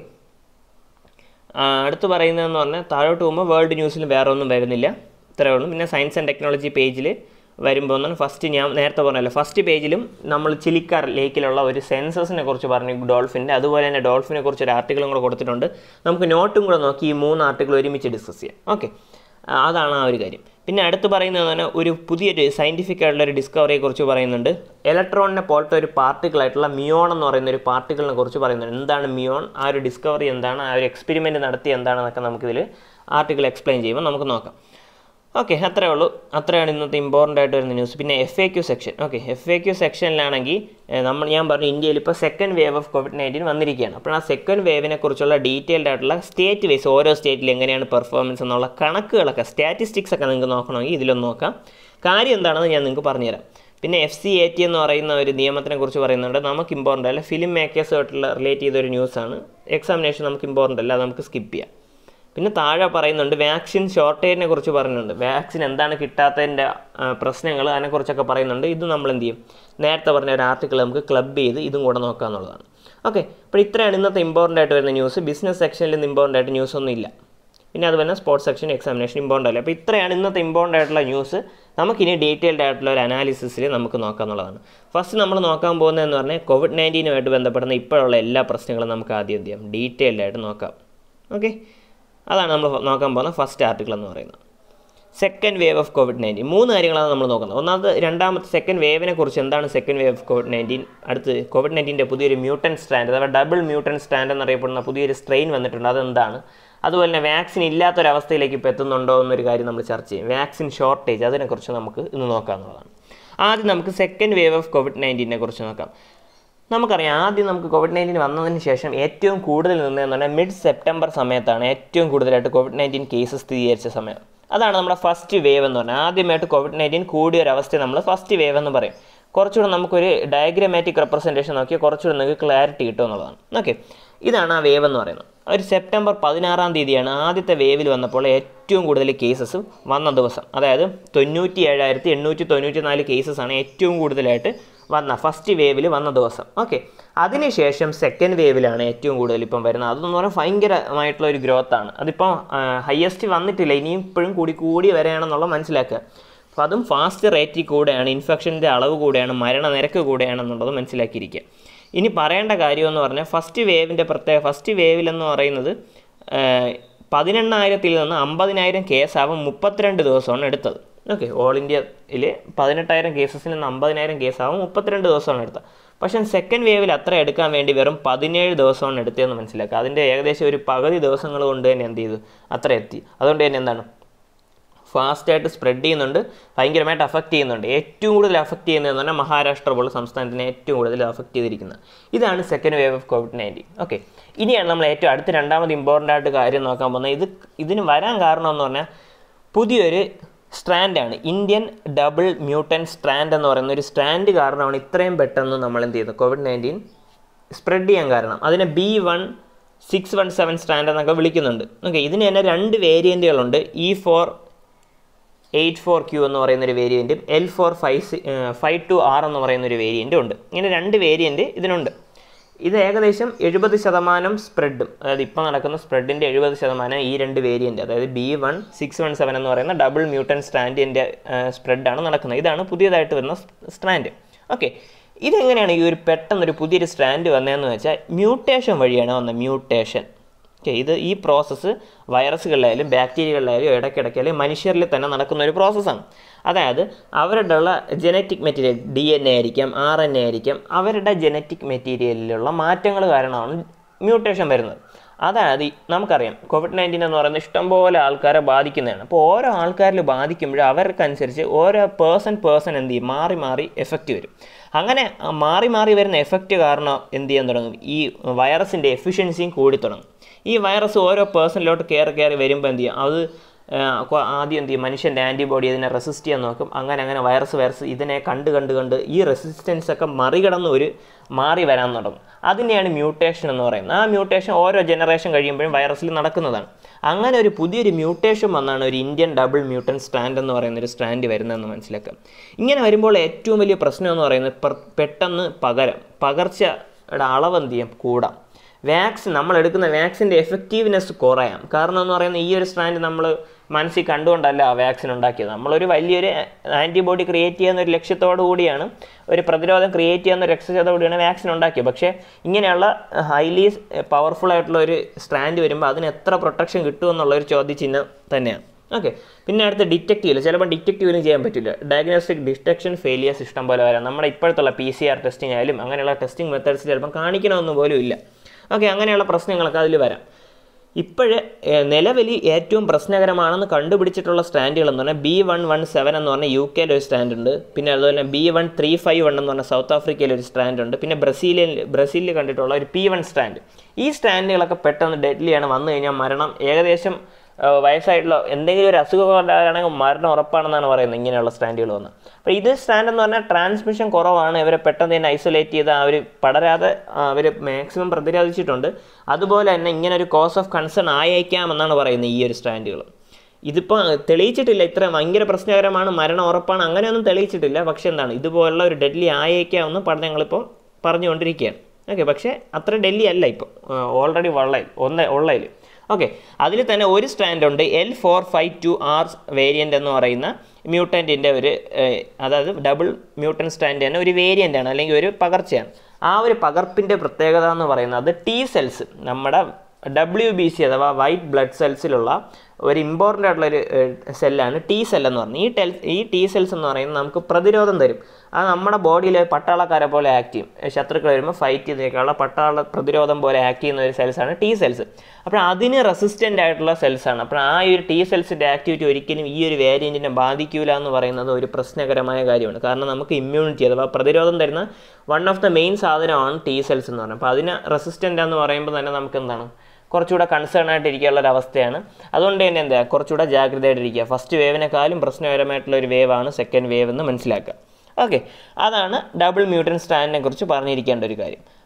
അടുത്ത് പറയുന്നതെന്ന് പറഞ്ഞാൽ താഴോട്ട് പോകുമ്പോൾ വേൾഡ് ന്യൂസിൽ വേറെ ഒന്നും വരുന്നില്ല ഇത്രയേ ഉള്ളൂ പിന്നെ സയൻസ് ആൻഡ് ടെക്നോളജി പേജിൽ വരുമ്പോൾ എന്നാണ് ഫസ്റ്റ് ഞാൻ നേരത്തെ പറഞ്ഞല്ലോ ഫസ്റ്റ് പേജിലും നമ്മൾ ചിലിക്കാർ ലേക്കിലുള്ള ഒരു സെൻസസിനെ കുറിച്ച് പറഞ്ഞു ഡോൾഫിൻ്റെ അതുപോലെ തന്നെ ഡോൾഫിനെ കുറിച്ച് ഒരു ആർട്ടിക്കിളും കൂടെ കൊടുത്തിട്ടുണ്ട് നമുക്ക് നോട്ടും കൂടെ നോക്കി ഈ മൂന്ന് ആർട്ടിക്കിൾ ഒരുമിച്ച് ഡിസ്കസ് ചെയ്യാം ഓക്കെ അതാണ് ആ ഒരു കാര്യം പിന്നെ അടുത്ത് പറയുന്നത് തന്നെ ഒരു പുതിയൊരു സയൻറ്റിഫിക് ആയിട്ടുള്ള ഒരു ഡിസ്കവറിയെ കുറിച്ച് പറയുന്നുണ്ട് ഇലക്ട്രോണിനെ പോലത്തെ ഒരു പാർട്ടിക്കിൾ ആയിട്ടുള്ള മിയോൺ എന്ന് പറയുന്ന ഒരു പാർട്ടിക്കിളിനെ കുറിച്ച് പറയുന്നുണ്ട് എന്താണ് മിയോൺ ആ ഒരു ഡിസ്കവറി എന്താണ് ആ ഒരു എക്സ്പെരിമെൻറ്റ് നടത്തി എന്താണെന്നൊക്കെ നമുക്കിതിൽ ആർട്ടിക്കിൾ എക്സ്പ്ലെയിൻ ചെയ്യുമ്പോൾ നമുക്ക് നോക്കാം ഓക്കെ അത്രേ ഉള്ളൂ അത്രയാണ് ഇന്നത്തെ ഇമ്പോർട്ടൻ്റ് ആയിട്ട് വരുന്ന ന്യൂസ് പിന്നെ F A Q section okay F A Q സെക്ഷനിലാണെങ്കിൽ നമ്മൾ ഞാൻ പറഞ്ഞു ഇന്ത്യയിൽ ഇപ്പോൾ second wave of Covid nineteen വന്നിരിക്കുകയാണ് അപ്പോൾ ആ സെക്കൻഡ് വേവിനെ കുറിച്ചുള്ള ഡീറ്റെയിൽഡ് ആയിട്ടുള്ള സ്റ്റേറ്റ് വൈസ് ഓരോ സ്റ്റേറ്റിൽ എങ്ങനെയാണ് പെർഫോമൻസ് എന്നുള്ള കണക്കുകളൊക്കെ സ്റ്റാറ്റിസ്റ്റിക്സ് ഒക്കെ നിങ്ങൾക്ക് നോക്കണമെങ്കിൽ ഇതിലൊന്ന് നോക്കാം കാര്യം എന്താണെന്ന് ഞാൻ നിങ്ങൾക്ക് പറഞ്ഞുതരാം പിന്നെ എഫ് സി എ ടി എന്ന് പറയുന്ന ഒരു നിയമത്തിനെ കുറിച്ച് പറയുന്നുണ്ട് നമുക്ക് ഇമ്പോർട്ടൻ്റ് അല്ല ഫിലിം മേക്കേഴ്സുമായിട്ടുള്ള റിലേറ്റ് ചെയ്ത ഒരു ന്യൂസാണ് എക്സാമിനേഷൻ നമുക്ക് ഇമ്പോർട്ടൻ്റ് അല്ല അത് നമുക്ക് സ്കിപ്പ് ചെയ്യാം പിന്നെ താഴെ പറയുന്നുണ്ട് വാക്സിൻ ഷോർട്ടേജിനെ കുറിച്ച് പറയുന്നുണ്ട് വാക്സിൻ എന്താണ് കിട്ടാത്തതിൻ്റെ പ്രശ്നങ്ങൾ അതിനെക്കുറിച്ചൊക്കെ പറയുന്നുണ്ട് ഇത് നമ്മൾ എന്ത് ചെയ്യും നേരത്തെ പറഞ്ഞ ഒരു ആർട്ടിക്കിൾ നമുക്ക് ക്ലബ് ചെയ്ത് ഇതും കൂടെ നോക്കുക എന്നുള്ളതാണ് ഓക്കെ അപ്പോൾ ഇത്രയാണ് ഇന്നത്തെ ഇമ്പോർട്ടൻ്റ് ആയിട്ട് വരുന്ന ന്യൂസ് ബിസിനസ് സെക്ഷനിൽ ഇന്ന് ഇമ്പോർട്ടൻ്റ് ആയിട്ട് ന്യൂസ് ഒന്നും ഇല്ല പിന്നെ അതുപോലെ സ്പോർട്സ് സെക്ഷൻ എക്സാമിനേഷൻ ഇമ്പോർട്ടൻ്റ് അല്ല അപ്പോൾ ഇത്രയാണ് ഇന്നത്തെ ഇമ്പോർട്ടൻ്റ് ആയിട്ടുള്ള ന്യൂസ് നമുക്കിനി ഡീറ്റെയിൽഡ് ആയിട്ടുള്ള ഒരു അനാലിസിസിൽ നമുക്ക് നോക്കാം എന്നുള്ളതാണ് ഫസ്റ്റ് നമ്മൾ നോക്കാൻ പോകുന്നതെന്ന് പറഞ്ഞാൽ കോവിഡ് നയൻറ്റീനുമായിട്ട് ബന്ധപ്പെടുന്ന ഇപ്പോഴുള്ള എല്ലാ പ്രശ്നങ്ങളും നമുക്ക് ആദ്യം എന്ത് ചെയ്യാം ഡീറ്റെയിൽഡ് ആയിട്ട് നോക്കാം ഓക്കെ അതാണ് നമ്മൾ നോക്കാൻ പോകുന്ന ഫസ്റ്റ് ആർട്ടിക്കിൾ എന്ന് പറയുന്നത് second wave of Covid nineteen മൂന്ന് കാര്യങ്ങളാണ് നമ്മൾ നോക്കുന്നത് ഒന്നാമത് രണ്ടാമത്തെ സെക്കൻഡ് വേവിനെ കുറിച്ച് എന്താണ് second wave of Covid nineteen അടുത്ത് കോവിഡ് നയൻറ്റീൻ്റെ പുതിയൊരു മ്യൂട്ടൻ സ്റ്റാൻഡ് അഥവാ ഡബിൾ മ്യൂട്ടൻ സ്റ്റാൻഡ് എന്നറിയപ്പെടുന്ന പുതിയൊരു സ്ട്രെയിൻ വന്നിട്ടുണ്ട് അതെന്താണ് അതുപോലെ തന്നെ വാക്സിൻ ഇല്ലാത്തൊരവസ്ഥയിലേക്ക് ഇപ്പോൾ എത്തുന്നുണ്ടോ എന്നൊരു കാര്യം നമ്മൾ ചർച്ച ചെയ്യും വാക്സിൻ ഷോർട്ടേജ് അതിനെക്കുറിച്ച് നമുക്ക് ഇന്ന് നോക്കാവുന്നതാണ് ആദ്യം നമുക്ക് സെക്കൻഡ് വേവ് ഓഫ് കോവിഡ് നയൻറ്റീനെ കുറിച്ച് നോക്കാം നമുക്കറിയാം ആദ്യം നമുക്ക് കോവിഡ് നയൻറ്റീൻ വന്നതിന് ശേഷം ഏറ്റവും കൂടുതൽ നിന്നതെന്ന് പറഞ്ഞാൽ മിഡ് സെപ്റ്റംബർ സമയത്താണ് ഏറ്റവും കൂടുതലായിട്ട് കോവിഡ് നയൻറ്റീൻ കേസ് സ്ഥിരീകരിച്ച സമയം അതാണ് നമ്മുടെ ഫസ്റ്റ് വേവ് എന്ന് പറഞ്ഞാൽ ആദ്യമായിട്ട് കോവിഡ് നയൻറ്റീൻ കൂടിയ ഒരു അവസ്ഥ നമ്മൾ ഫസ്റ്റ് വേവ് എന്ന് പറയും കുറച്ചുകൂടെ നമുക്കൊരു ഡയഗ്രമാറ്റിക് റെപ്രസെൻറ്റേഷൻ നോക്കിയാൽ കുറച്ചുകൂടെ നിങ്ങൾക്ക് ക്ലാരിറ്റി കിട്ടും എന്നുള്ളതാണ് ഓക്കെ ഇതാണ് ആ വേവ് എന്ന് പറയുന്നത് ഒരു സെപ്റ്റംബർ പതിനാറാം തീയതിയാണ് ആദ്യത്തെ വേവിൽ വന്നപ്പോൾ ഏറ്റവും കൂടുതൽ കേസസ് വന്ന ദിവസം അതായത് തൊണ്ണൂറ്റി ഏഴായിരത്തി എണ്ണൂറ്റി തൊണ്ണൂറ്റി നാല് കേസസ് ആണ് ഏറ്റവും കൂടുതലായിട്ട് വന്ന ഫസ്റ്റ് വേവിൽ വന്ന ദിവസം ഓക്കെ അതിനുശേഷം സെക്കൻഡ് വേവിലാണ് ഏറ്റവും കൂടുതൽ ഇപ്പം വരുന്നത് അതെന്ന് പറഞ്ഞാൽ ഭയങ്കരമായിട്ടുള്ള ഒരു ഗ്രോത്ത് ആണ് അതിപ്പോൾ ഹയസ്റ്റ് വന്നിട്ടില്ല ഇനിയും ഇപ്പോഴും കൂടി കൂടി വരികയാണെന്നുള്ള മനസ്സിലാക്കുക അപ്പോൾ അതും ഫാസ്റ്റ് റേറ്റിൽ കൂടെയാണ് ഇൻഫെക്ഷൻ്റെ അളവ് കൂടെയാണ് മരണനിരക്ക് കൂടെയാണെന്നുള്ളത് മനസ്സിലാക്കിയിരിക്കുക ഇനി പറയേണ്ട കാര്യമെന്ന് പറഞ്ഞാൽ ഫസ്റ്റ് വേവിൻ്റെ പ്രത്യേക ഫസ്റ്റ് വേവിലെന്ന് പറയുന്നത് പതിനെണ്ണായിരത്തിൽ നിന്ന് അമ്പതിനായിരം കേസാവും മുപ്പത്തിരണ്ട് ദിവസമാണ് എടുത്തത് ഓക്കെ ഓൾ ഇന്ത്യയിൽ പതിനെട്ടായിരം കേസസിൽ നിന്ന് അമ്പതിനായിരം കേസാവും മുപ്പത്തിരണ്ട് ദിവസമാണ് എടുത്തത് പക്ഷേ സെക്കൻഡ് വേവിൽ അത്ര എടുക്കാൻ വേണ്ടി വെറും പതിനേഴ് ദിവസമാണ് എടുത്തതെന്ന് മനസ്സിലാക്കുക അതിൻ്റെ ഏകദേശം ഒരു പകുതി ദിവസങ്ങൾ കൊണ്ട് തന്നെ എന്ത് ചെയ്തു അത്ര എത്തി അതുകൊണ്ട് തന്നെ എന്താണ് ഫാസ്റ്റായിട്ട് സ്പ്രെഡ് ചെയ്യുന്നുണ്ട് ഭയങ്കരമായിട്ട് അഫക്റ്റ് ചെയ്യുന്നുണ്ട് ഏറ്റവും കൂടുതൽ അഫക്റ്റ് ചെയ്യുന്നതെന്ന് പറഞ്ഞാൽ മഹാരാഷ്ട്ര പോലുള്ള സംസ്ഥാനത്തിനെ ഏറ്റവും കൂടുതൽ അഫക്റ്റ് ചെയ്തിരിക്കുന്നത് ഇതാണ് second wave of Covid nineteen okay ഇനിയാണ് നമ്മൾ ഏറ്റവും അടുത്ത രണ്ടാമത് ഇമ്പോർട്ടൻ്റ് ആയിട്ട് കാര്യം നോക്കാൻ പോകുന്നത് ഇത് ഇതിന് വരാൻ കാരണം എന്ന് പറഞ്ഞാൽ പുതിയൊരു സ്ട്രാൻഡാണ് ഇന്ത്യൻ ഡബിൾ മ്യൂട്ടൻ സ്ട്രാൻഡ് എന്ന് പറയുന്ന ഒരു സ്ട്രാൻഡ് കാരണമാണ് ഇത്രയും പെട്ടെന്ന് നമ്മൾ എന്ത് ചെയ്യുന്നത് കോവിഡ് നയൻറ്റീൻ സ്പ്രെഡ് ചെയ്യാൻ കാരണം അതിനെ B one six one seven strand എന്നൊക്കെ വിളിക്കുന്നുണ്ട് ഓക്കെ ഇതിന് തന്നെ രണ്ട് വേരിയൻറ്റുകളുണ്ട് E four eight four Q എന്ന് പറയുന്ന ഒരു വേരിയൻറ്റും L four five five two R എന്ന് പറയുന്ന ഒരു വേരിയൻറ്റും ഉണ്ട് ഇങ്ങനെ രണ്ട് വേരിയൻറ്റ് ഇതിനുണ്ട് ഇത് ഏകദേശം എഴുപത് ശതമാനം സ്പ്രെഡും അതായത് ഇപ്പോൾ നടക്കുന്ന സ്പ്രെഡിൻ്റെ എഴുപത് ശതമാനം ഈ രണ്ട് വേരിയൻറ്റ് അതായത് B one six one seven എന്ന് പറയുന്ന ഡബിൾ മ്യൂട്ടൻ സ്ട്രാൻഡിൻ്റെ സ്പ്രെഡാണ് നടക്കുന്നത് ഇതാണ് പുതിയതായിട്ട് വരുന്ന സ്ട്രാൻഡ് ഓക്കെ ഇതെങ്ങനെയാണ് ഈ ഒരു പെട്ടെന്നൊരു പുതിയൊരു സ്ട്രാൻഡ് വന്നതെന്ന് വെച്ചാൽ മ്യൂട്ടേഷൻ വഴിയാണ് വന്നത് മ്യൂട്ടേഷൻ ഓക്കെ ഇത് ഈ പ്രോസസ്സ് വൈറസുകളിലായാലും ബാക്ടീരിയകളിലായാലും ഇടയ്ക്കിടയ്ക്കായാലും മനുഷ്യരിൽ തന്നെ നടക്കുന്ന ഒരു പ്രോസസ്സാണ് അതായത് അവരുടെ ഉള്ള genetic material D N A ആയിരിക്കാം ആർ എൻ എ ആയിരിക്കാം അവരുടെ ജനറ്റിക് മെറ്റീരിയലിലുള്ള മാറ്റങ്ങൾ കാരണമാണ് മ്യൂട്ടേഷൻ വരുന്നത് അതായത് ഈ- നമുക്കറിയാം കോവിഡ് നയൻറ്റീൻ എന്ന് പറയുന്നത് ഇഷ്ടംപോലെ ആൾക്കാരെ ബാധിക്കുന്നതാണ് അപ്പോൾ ഓരോ ആൾക്കാരിൽ ബാധിക്കുമ്പോൾ അവർക്കനുസരിച്ച് ഓരോ പേഴ്സൺ പേഴ്സൺ എന്ത് ചെയ്യും മാറി മാറി എഫക്റ്റ് വരും അങ്ങനെ ആ മാറി മാറി വരുന്ന എഫക്റ്റ് കാരണം എന്ത് ചെയ്യാൻ തുടങ്ങും ഈ വൈറസിൻ്റെ എഫിഷ്യൻസിയും കൂടി തുടങ്ങും ഈ വൈറസ് ഓരോ പേഴ്സണിലോട്ട് കയറി കയറി വരുമ്പോൾ എന്ത് ചെയ്യും അത് ആ, കൊ- ആദ്യം എന്ത് ചെയ്യും മനുഷ്യൻ്റെ ആൻറ്റിബോഡി ഇതിനെ റെസിസ്റ്റ് ചെയ്യാൻ നോക്കും അങ്ങനെ അങ്ങനെ വൈറസ് വൈറസ് ഇതിനെ കണ്ട് കണ്ട് കണ്ട് ഈ റെസിസ്റ്റൻസ് ഒക്കെ മറികടന്ന് ഒരു മാറി വരാൻ തുടങ്ങും അതിനെയാണ് മ്യൂട്ടേഷൻ എന്ന് പറയുന്നത് ആ മ്യൂട്ടേഷൻ ഓരോ ജനറേഷൻ കഴിയുമ്പോഴും വൈറസിൽ നടക്കുന്നതാണ് അങ്ങനെ ഒരു പുതിയൊരു മ്യൂട്ടേഷൻ വന്നാണ് ഒരു ഇന്ത്യൻ ഡബിൾ മ്യൂട്ടൻ സ്ട്രാൻഡ് എന്ന് പറയുന്ന ഒരു സ്ട്രാൻഡ് വരുന്നതെന്ന് മനസ്സിലാക്കാം ഇങ്ങനെ വരുമ്പോൾ ഏറ്റവും വലിയ പ്രശ്നം എന്ന് പറയുന്നത് പെർ- പെട്ടെന്ന് പകരം പകർച്ചയുടെ അളവ് എന്ത് ചെയ്യും കൂടാം വാക്സിൻ നമ്മൾ എടുക്കുന്ന വാക്സിൻ്റെ എഫക്റ്റീവ്നെസ് കുറയാം കാരണം എന്ന് പറയുന്നത് ഈ ഒരു സ്ട്രാൻഡ് നമ്മൾ മനസ്സിൽ കണ്ടുകൊണ്ടല്ല ആ വാക്സിൻ ഉണ്ടാക്കിയത് നമ്മളൊരു വലിയൊരു ആൻറ്റിബോഡി ക്രിയേറ്റ് ചെയ്യുന്ന ഒരു ലക്ഷ്യത്തോടു കൂടിയാണ് ഒരു പ്രതിരോധം ക്രിയേറ്റ് ചെയ്യുന്ന ഒരു ലക്ഷ്യത്തോടു കൂടിയാണ് വാക്സിൻ ഉണ്ടാക്കിയത് പക്ഷേ ഇങ്ങനെയുള്ള ഹൈലി പവർഫുൾ ആയിട്ടുള്ള ഒരു സ്ട്രാൻഡ് വരുമ്പോൾ അതിന് എത്ര പ്രൊട്ടക്ഷൻ കിട്ടുമെന്നുള്ള ഒരു ചോദ്യചിഹ്നം തന്നെയാണ് ഓക്കെ പിന്നെ അടുത്ത് ഡിറ്റക്ട് ചെയ്യില്ല ചിലപ്പോൾ ഡിറ്റക്ട് പോലും ചെയ്യാൻ പറ്റില്ല ഡയഗ്നോസ്റ്റിക് ഡിറ്റക്ഷൻ ഫെയിലിയേഴ്സ് ഇഷ്ടം പോലെ വരാം നമ്മുടെ ഇപ്പോഴത്തുള്ള പി സി ആർ ടെസ്റ്റിംഗ് ആയാലും അങ്ങനെയുള്ള ടെസ്റ്റിംഗ് മെത്തേഡ്സ് ചിലപ്പം കാണിക്കണമെന്ന് പോലും ഇല്ല ഓക്കെ അങ്ങനെയുള്ള പ്രശ്നങ്ങളൊക്കെ അതിൽ വരാം ഇപ്പോഴ് നിലവിൽ ഏറ്റവും പ്രശ്നകരമാണെന്ന് കണ്ടുപിടിച്ചിട്ടുള്ള സ്റ്റാൻഡുകൾ എന്ന് പറഞ്ഞാൽ ബി വൺ വൺ സെവൻ എന്ന് പറഞ്ഞാൽ യു കെയിൽ ഒരു സ്റ്റാൻഡ് ഉണ്ട് പിന്നെ അതുപോലെ തന്നെ B one three five one എന്ന് പറഞ്ഞാൽ സൗത്ത് ആഫ്രിക്കയിൽ ഒരു സ്റ്റാൻഡ് ഉണ്ട് പിന്നെ ബ്രസീലിയൻ ബ്രസീലിൽ കണ്ടിട്ടുള്ള ഒരു പി വൺ സ്റ്റാൻഡ് ഈ സ്റ്റാൻഡുകളൊക്കെ പെട്ടെന്ന് ഡെഡ്ലിയാണ് വന്നു കഴിഞ്ഞാൽ മരണം ഏകദേശം ആ, വയസ്സായിട്ടുള്ള എന്തെങ്കിലും ഒരു അസുഖം ഉണ്ടാകുകയാണെങ്കിൽ മരണം ഉറപ്പാണെന്നാണ് പറയുന്നത് ഇങ്ങനെയുള്ള സ്റ്റാൻഡുകൾ വന്ന് അപ്പോൾ ഇത് സ്റ്റാൻഡ് എന്ന് പറഞ്ഞാൽ ട്രാൻസ്മിഷൻ കുറവാണ് ഇവരെ പെട്ടെന്ന് തന്നെ ഐസൊലേറ്റ് ചെയ്ത് അവർ പടരാതെ അവർ മാക്സിമം പ്രതിരോധിച്ചിട്ടുണ്ട് അതുപോലെ തന്നെ ഇങ്ങനെ ഒരു കോസ് ഓഫ് കൺസേൺ ആയേക്കാമെന്നാണ് പറയുന്നത് ഈ ഒരു സ്റ്റാൻഡുകൾ ഇതിപ്പോൾ തെളിയിച്ചിട്ടില്ല ഇത്ര ഭയങ്കര പ്രശ്നകരമാണ് മരണം ഉറപ്പാണ് അങ്ങനെയൊന്നും തെളിയിച്ചിട്ടില്ല പക്ഷേ എന്താണ് ഇതുപോലുള്ള ഒരു ഡെഡ്ലി ആയേക്കാമെന്ന് പഠനങ്ങളിപ്പോൾ പറഞ്ഞുകൊണ്ടിരിക്കുകയാണ് ഓക്കെ പക്ഷേ അത്ര ഡെല്ലി അല്ല ഇപ്പോൾ ഓൾറെഡി വള്ളയിൽ ഒന്ന് ഉള്ളതിൽ ഓക്കെ അതിൽ തന്നെ ഒരു സ്റ്റാൻഡ് ഉണ്ട് L four five two R variant എന്ന് പറയുന്ന മ്യൂട്ടൻറ്റിൻ്റെ ഒരു ഏഹ്, അതായത് ഡബിൾ മ്യൂട്ടൻ സ്റ്റാൻഡ് തന്നെ ഒരു വേരിയൻ്റ് ആണ് അല്ലെങ്കിൽ ഒരു പകർച്ചയാണ് ആ ഒരു പകർപ്പിൻ്റെ പ്രത്യേകത എന്ന് പറയുന്നത് ടി സെൽസ് നമ്മുടെ ഡബ്ല്യു ബി സി അഥവാ വൈറ്റ് ബ്ലഡ് സെൽസിലുള്ള ഒരു ഇമ്പോർട്ടൻ്റ് ആയിട്ടുള്ള ഒരു സെല്ലാണ് ടി സെൽ എന്ന് പറയുന്നത് ഈ ടെൽ ഈ ടി സെൽസ് എന്ന് പറയുന്നത് നമുക്ക് പ്രതിരോധം തരും അത് നമ്മുടെ ബോഡിയിലെ പട്ടാളക്കാരെ പോലെ ആക്ട് ചെയ്യും ശത്രുക്കൾ വരുമ്പോൾ ഫൈറ്റ് ചെയ്തേക്കാനുള്ള പട്ടാള പ്രതിരോധം പോലെ ആക്ട് ചെയ്യുന്ന ഒരു സെൽസാണ് ടി സെൽസ് അപ്പോൾ അതിന് റെസിസ്റ്റൻ്റ് ആയിട്ടുള്ള സെൽസാണ് അപ്പോൾ ആ ഒരു ടി സെൽസിൻ്റെ ആക്ടിവിറ്റി ഒരിക്കലും ഈ ഒരു വേരിയൻറ്റിനെ ബാധിക്കില്ല എന്ന് പറയുന്നത് ഒരു പ്രശ്നകരമായ കാര്യമാണ് കാരണം നമുക്ക് ഇമ്മ്യൂണിറ്റി അഥവാ പ്രതിരോധം തരുന്ന വൺ ഓഫ് ദ മെയിൻ സാധനമാണ് ടി സെൽസ് എന്ന് പറയുന്നത് അപ്പോൾ അതിന് റെസിസ്റ്റൻ്റ് എന്ന് പറയുമ്പോൾ തന്നെ നമുക്ക് എന്താണ് കുറച്ചുകൂടെ കൺസേൺ ആയിട്ട് ഇരിക്കാനുള്ള ഒരു അവസ്ഥയാണ് അതുകൊണ്ട് തന്നെ എന്താ കുറച്ചുകൂടെ ജാഗ്രതയായിട്ടിരിക്കുക ഫസ്റ്റ് വേവിനെക്കാളും പ്രശ്നകരമായിട്ടുള്ള ഒരു വേവാണ് സെക്കൻഡ് വേവ് എന്ന് മനസ്സിലാക്കുക ഓക്കെ അതാണ് ഡബിൾ മ്യൂട്ടൻ സ്റ്റാൻഡിനെ കുറിച്ച് പറഞ്ഞിരിക്കേണ്ട ഒരു കാര്യം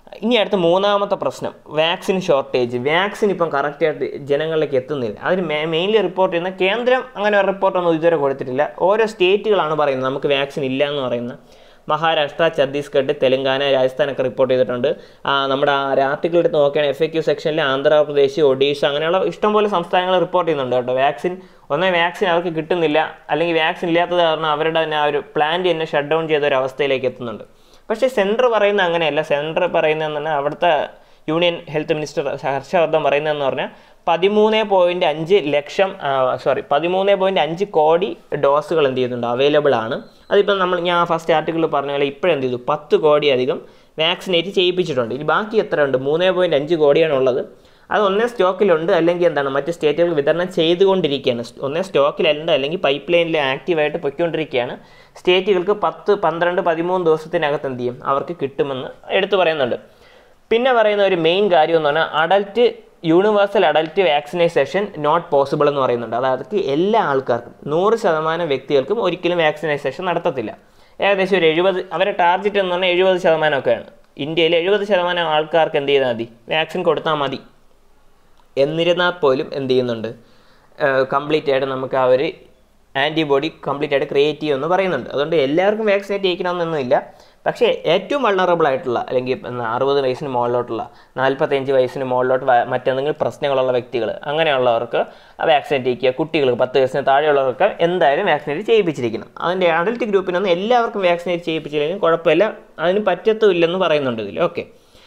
ഇനി അടുത്ത മൂന്നാമത്തെ പ്രശ്നം വാക്സിൻ ഷോർട്ടേജ് വാക്സിൻ ഇപ്പം കറക്റ്റായിട്ട് ജനങ്ങളിലേക്ക് എത്തുന്നില്ല അതിന് മെയിൻലി റിപ്പോർട്ട് ചെയ്യുന്ന കേന്ദ്രം അങ്ങനെ ഒരു റിപ്പോർട്ടൊന്നും ഇതുവരെ കൊടുത്തിട്ടില്ല ഓരോ സ്റ്റേറ്റുകളാണ് പറയുന്നത് നമുക്ക് വാക്സിൻ ഇല്ല എന്ന് പറയുന്ന മഹാരാഷ്ട്ര ഛത്തീസ്ഗഡ് തെലങ്കാന രാജസ്ഥാനൊക്കെ റിപ്പോർട്ട് ചെയ്തിട്ടുണ്ട് ആ, നമ്മുടെ ആ ആർട്ടിക്കിൾ എടുത്ത് നോക്കുകയാണെങ്കിൽ എഫ് എ ക്യു സെക്ഷനിൽ ആന്ധ്രാപ്രദേശ് ഒഡീഷ അങ്ങനെയുള്ള ഇഷ്ടംപോലെ സംസ്ഥാനങ്ങൾ റിപ്പോർട്ട് ചെയ്യുന്നുണ്ട് കേട്ടോ വാക്സിൻ ഒന്നേ വാക്സിൻ അവർക്ക് കിട്ടുന്നില്ല അല്ലെങ്കിൽ വാക്സിൻ ഇല്ലാത്തത് കാരണം അവരുടെ തന്നെ ആ ഒരു പ്ലാന്റ് തന്നെ ഷട്ട് ഡൗൺ ചെയ്ത ഒരു അവസ്ഥയിലേക്ക് എത്തുന്നുണ്ട് പക്ഷേ സെൻറ്റർ പറയുന്ന അങ്ങനെയല്ല സെൻറ്റർ പറയുന്നതെന്ന് പറഞ്ഞാൽ അവിടുത്തെ യൂണിയൻ ഹെൽത്ത് മിനിസ്റ്റർ ഹർഷവർദ്ധൻ പറയുന്നതെന്ന് പറഞ്ഞാൽ പതിമൂന്ന് പോയിൻറ്റ് അഞ്ച് ലക്ഷം സോറി പതിമൂന്ന് പോയിൻറ്റ് അഞ്ച് കോടി ഡോസുകൾ എന്ത് ചെയ്യുന്നുണ്ട് അവൈലബിൾ ആണ് അതിപ്പം നമ്മൾ ഞാൻ ഫസ്റ്റ് ആർട്ടിക്കിളിൽ പറഞ്ഞ പോലെ ഇപ്പോഴെന്ത് ചെയ്തു പത്ത് കോടി അധികം വാക്സിനേറ്റ് ചെയ്യിപ്പിച്ചിട്ടുണ്ട് ഇനി ബാക്കി എത്ര ഉണ്ട് മൂന്ന് പോയിൻറ്റ് അഞ്ച് കോടിയാണ് ഉള്ളത് അത് ഒന്നേ സ്റ്റോക്കിലുണ്ട് അല്ലെങ്കിൽ എന്താണ് മറ്റ് സ്റ്റേറ്റുകൾ വിതരണം ചെയ്തുകൊണ്ടിരിക്കുകയാണ് ഒന്നേ സ്റ്റോക്കിലുണ്ട് അല്ലെങ്കിൽ പൈപ്പ് ലൈനിൽ ആക്റ്റീവായിട്ട് പൊയ്ക്കൊണ്ടിരിക്കുകയാണ് സ്റ്റേറ്റുകൾക്ക് പത്ത് പന്ത്രണ്ട് പതിമൂന്ന് ദിവസത്തിനകത്ത് എന്ത് ചെയ്യും അവർക്ക് കിട്ടുമെന്ന് എടുത്തു പറയുന്നുണ്ട് പിന്നെ പറയുന്ന ഒരു മെയിൻ കാര്യം എന്ന് പറഞ്ഞാൽ adult universal adult vaccination not possible എന്ന് പറയുന്നുണ്ട് അതായത് എല്ലാ ആൾക്കാർക്കും നൂറ് ശതമാനം വ്യക്തികൾക്കും ഒരിക്കലും വാക്സിനൈസേഷൻ നടത്തത്തില്ല ഏകദേശം ഒരു എഴുപത് അവരെ ടാർഗറ്റ് എന്ന് പറഞ്ഞാൽ എഴുപത് ശതമാനമൊക്കെയാണ് ഇന്ത്യയിൽ എഴുപത് ശതമാനം ആൾക്കാർക്ക് എന്ത് ചെയ്താൽ മതി വാക്സിൻ കൊടുത്താൽ മതി എന്നിരുന്നാൽ പോലും എന്ത് ചെയ്യുന്നുണ്ട് കംപ്ലീറ്റ് ആയിട്ട് നമുക്ക് ആ ഒരു ആൻറ്റിബോഡി കംപ്ലീറ്റ് ആയിട്ട് ക്രിയേറ്റ് ചെയ്യുമെന്ന് പറയുന്നുണ്ട് അതുകൊണ്ട് എല്ലാവർക്കും വാക്സിനേറ്റ് ചെയ്യിക്കണമെന്നൊന്നുമില്ല പക്ഷേ ഏറ്റവും വൾണറബിൾ ആയിട്ടുള്ള അല്ലെങ്കിൽ എന്നാ അറുപത് വയസ്സിന് മുകളിലോട്ടുള്ള നാൽപ്പത്തഞ്ച് വയസ്സിന് മുകളിലോട്ട് വ- മറ്റെന്തെങ്കിലും പ്രശ്നങ്ങളുള്ള വ്യക്തികൾ അങ്ങനെയുള്ളവർക്ക് വാക്സിനേറ്റ് ചെയ്യിക്കുക കുട്ടികൾക്ക് പത്ത് വയസ്സിന് താഴെയുള്ളവർക്ക് എന്തായാലും വാക്സിനേറ്റ് ചെയ്യിപ്പിച്ചിരിക്കണം അതിൻ്റെ അഡൽട്ട് ഗ്രൂപ്പിനൊന്നും എല്ലാവർക്കും വാക്സിനേറ്റ് ചെയ്യിപ്പിച്ചില്ലെങ്കിലും കുഴപ്പമില്ല അതിന് പറ്റത്തുമില്ലെന്ന് പറയുന്നുണ്ട് ഇതിൽ ഓക്കെ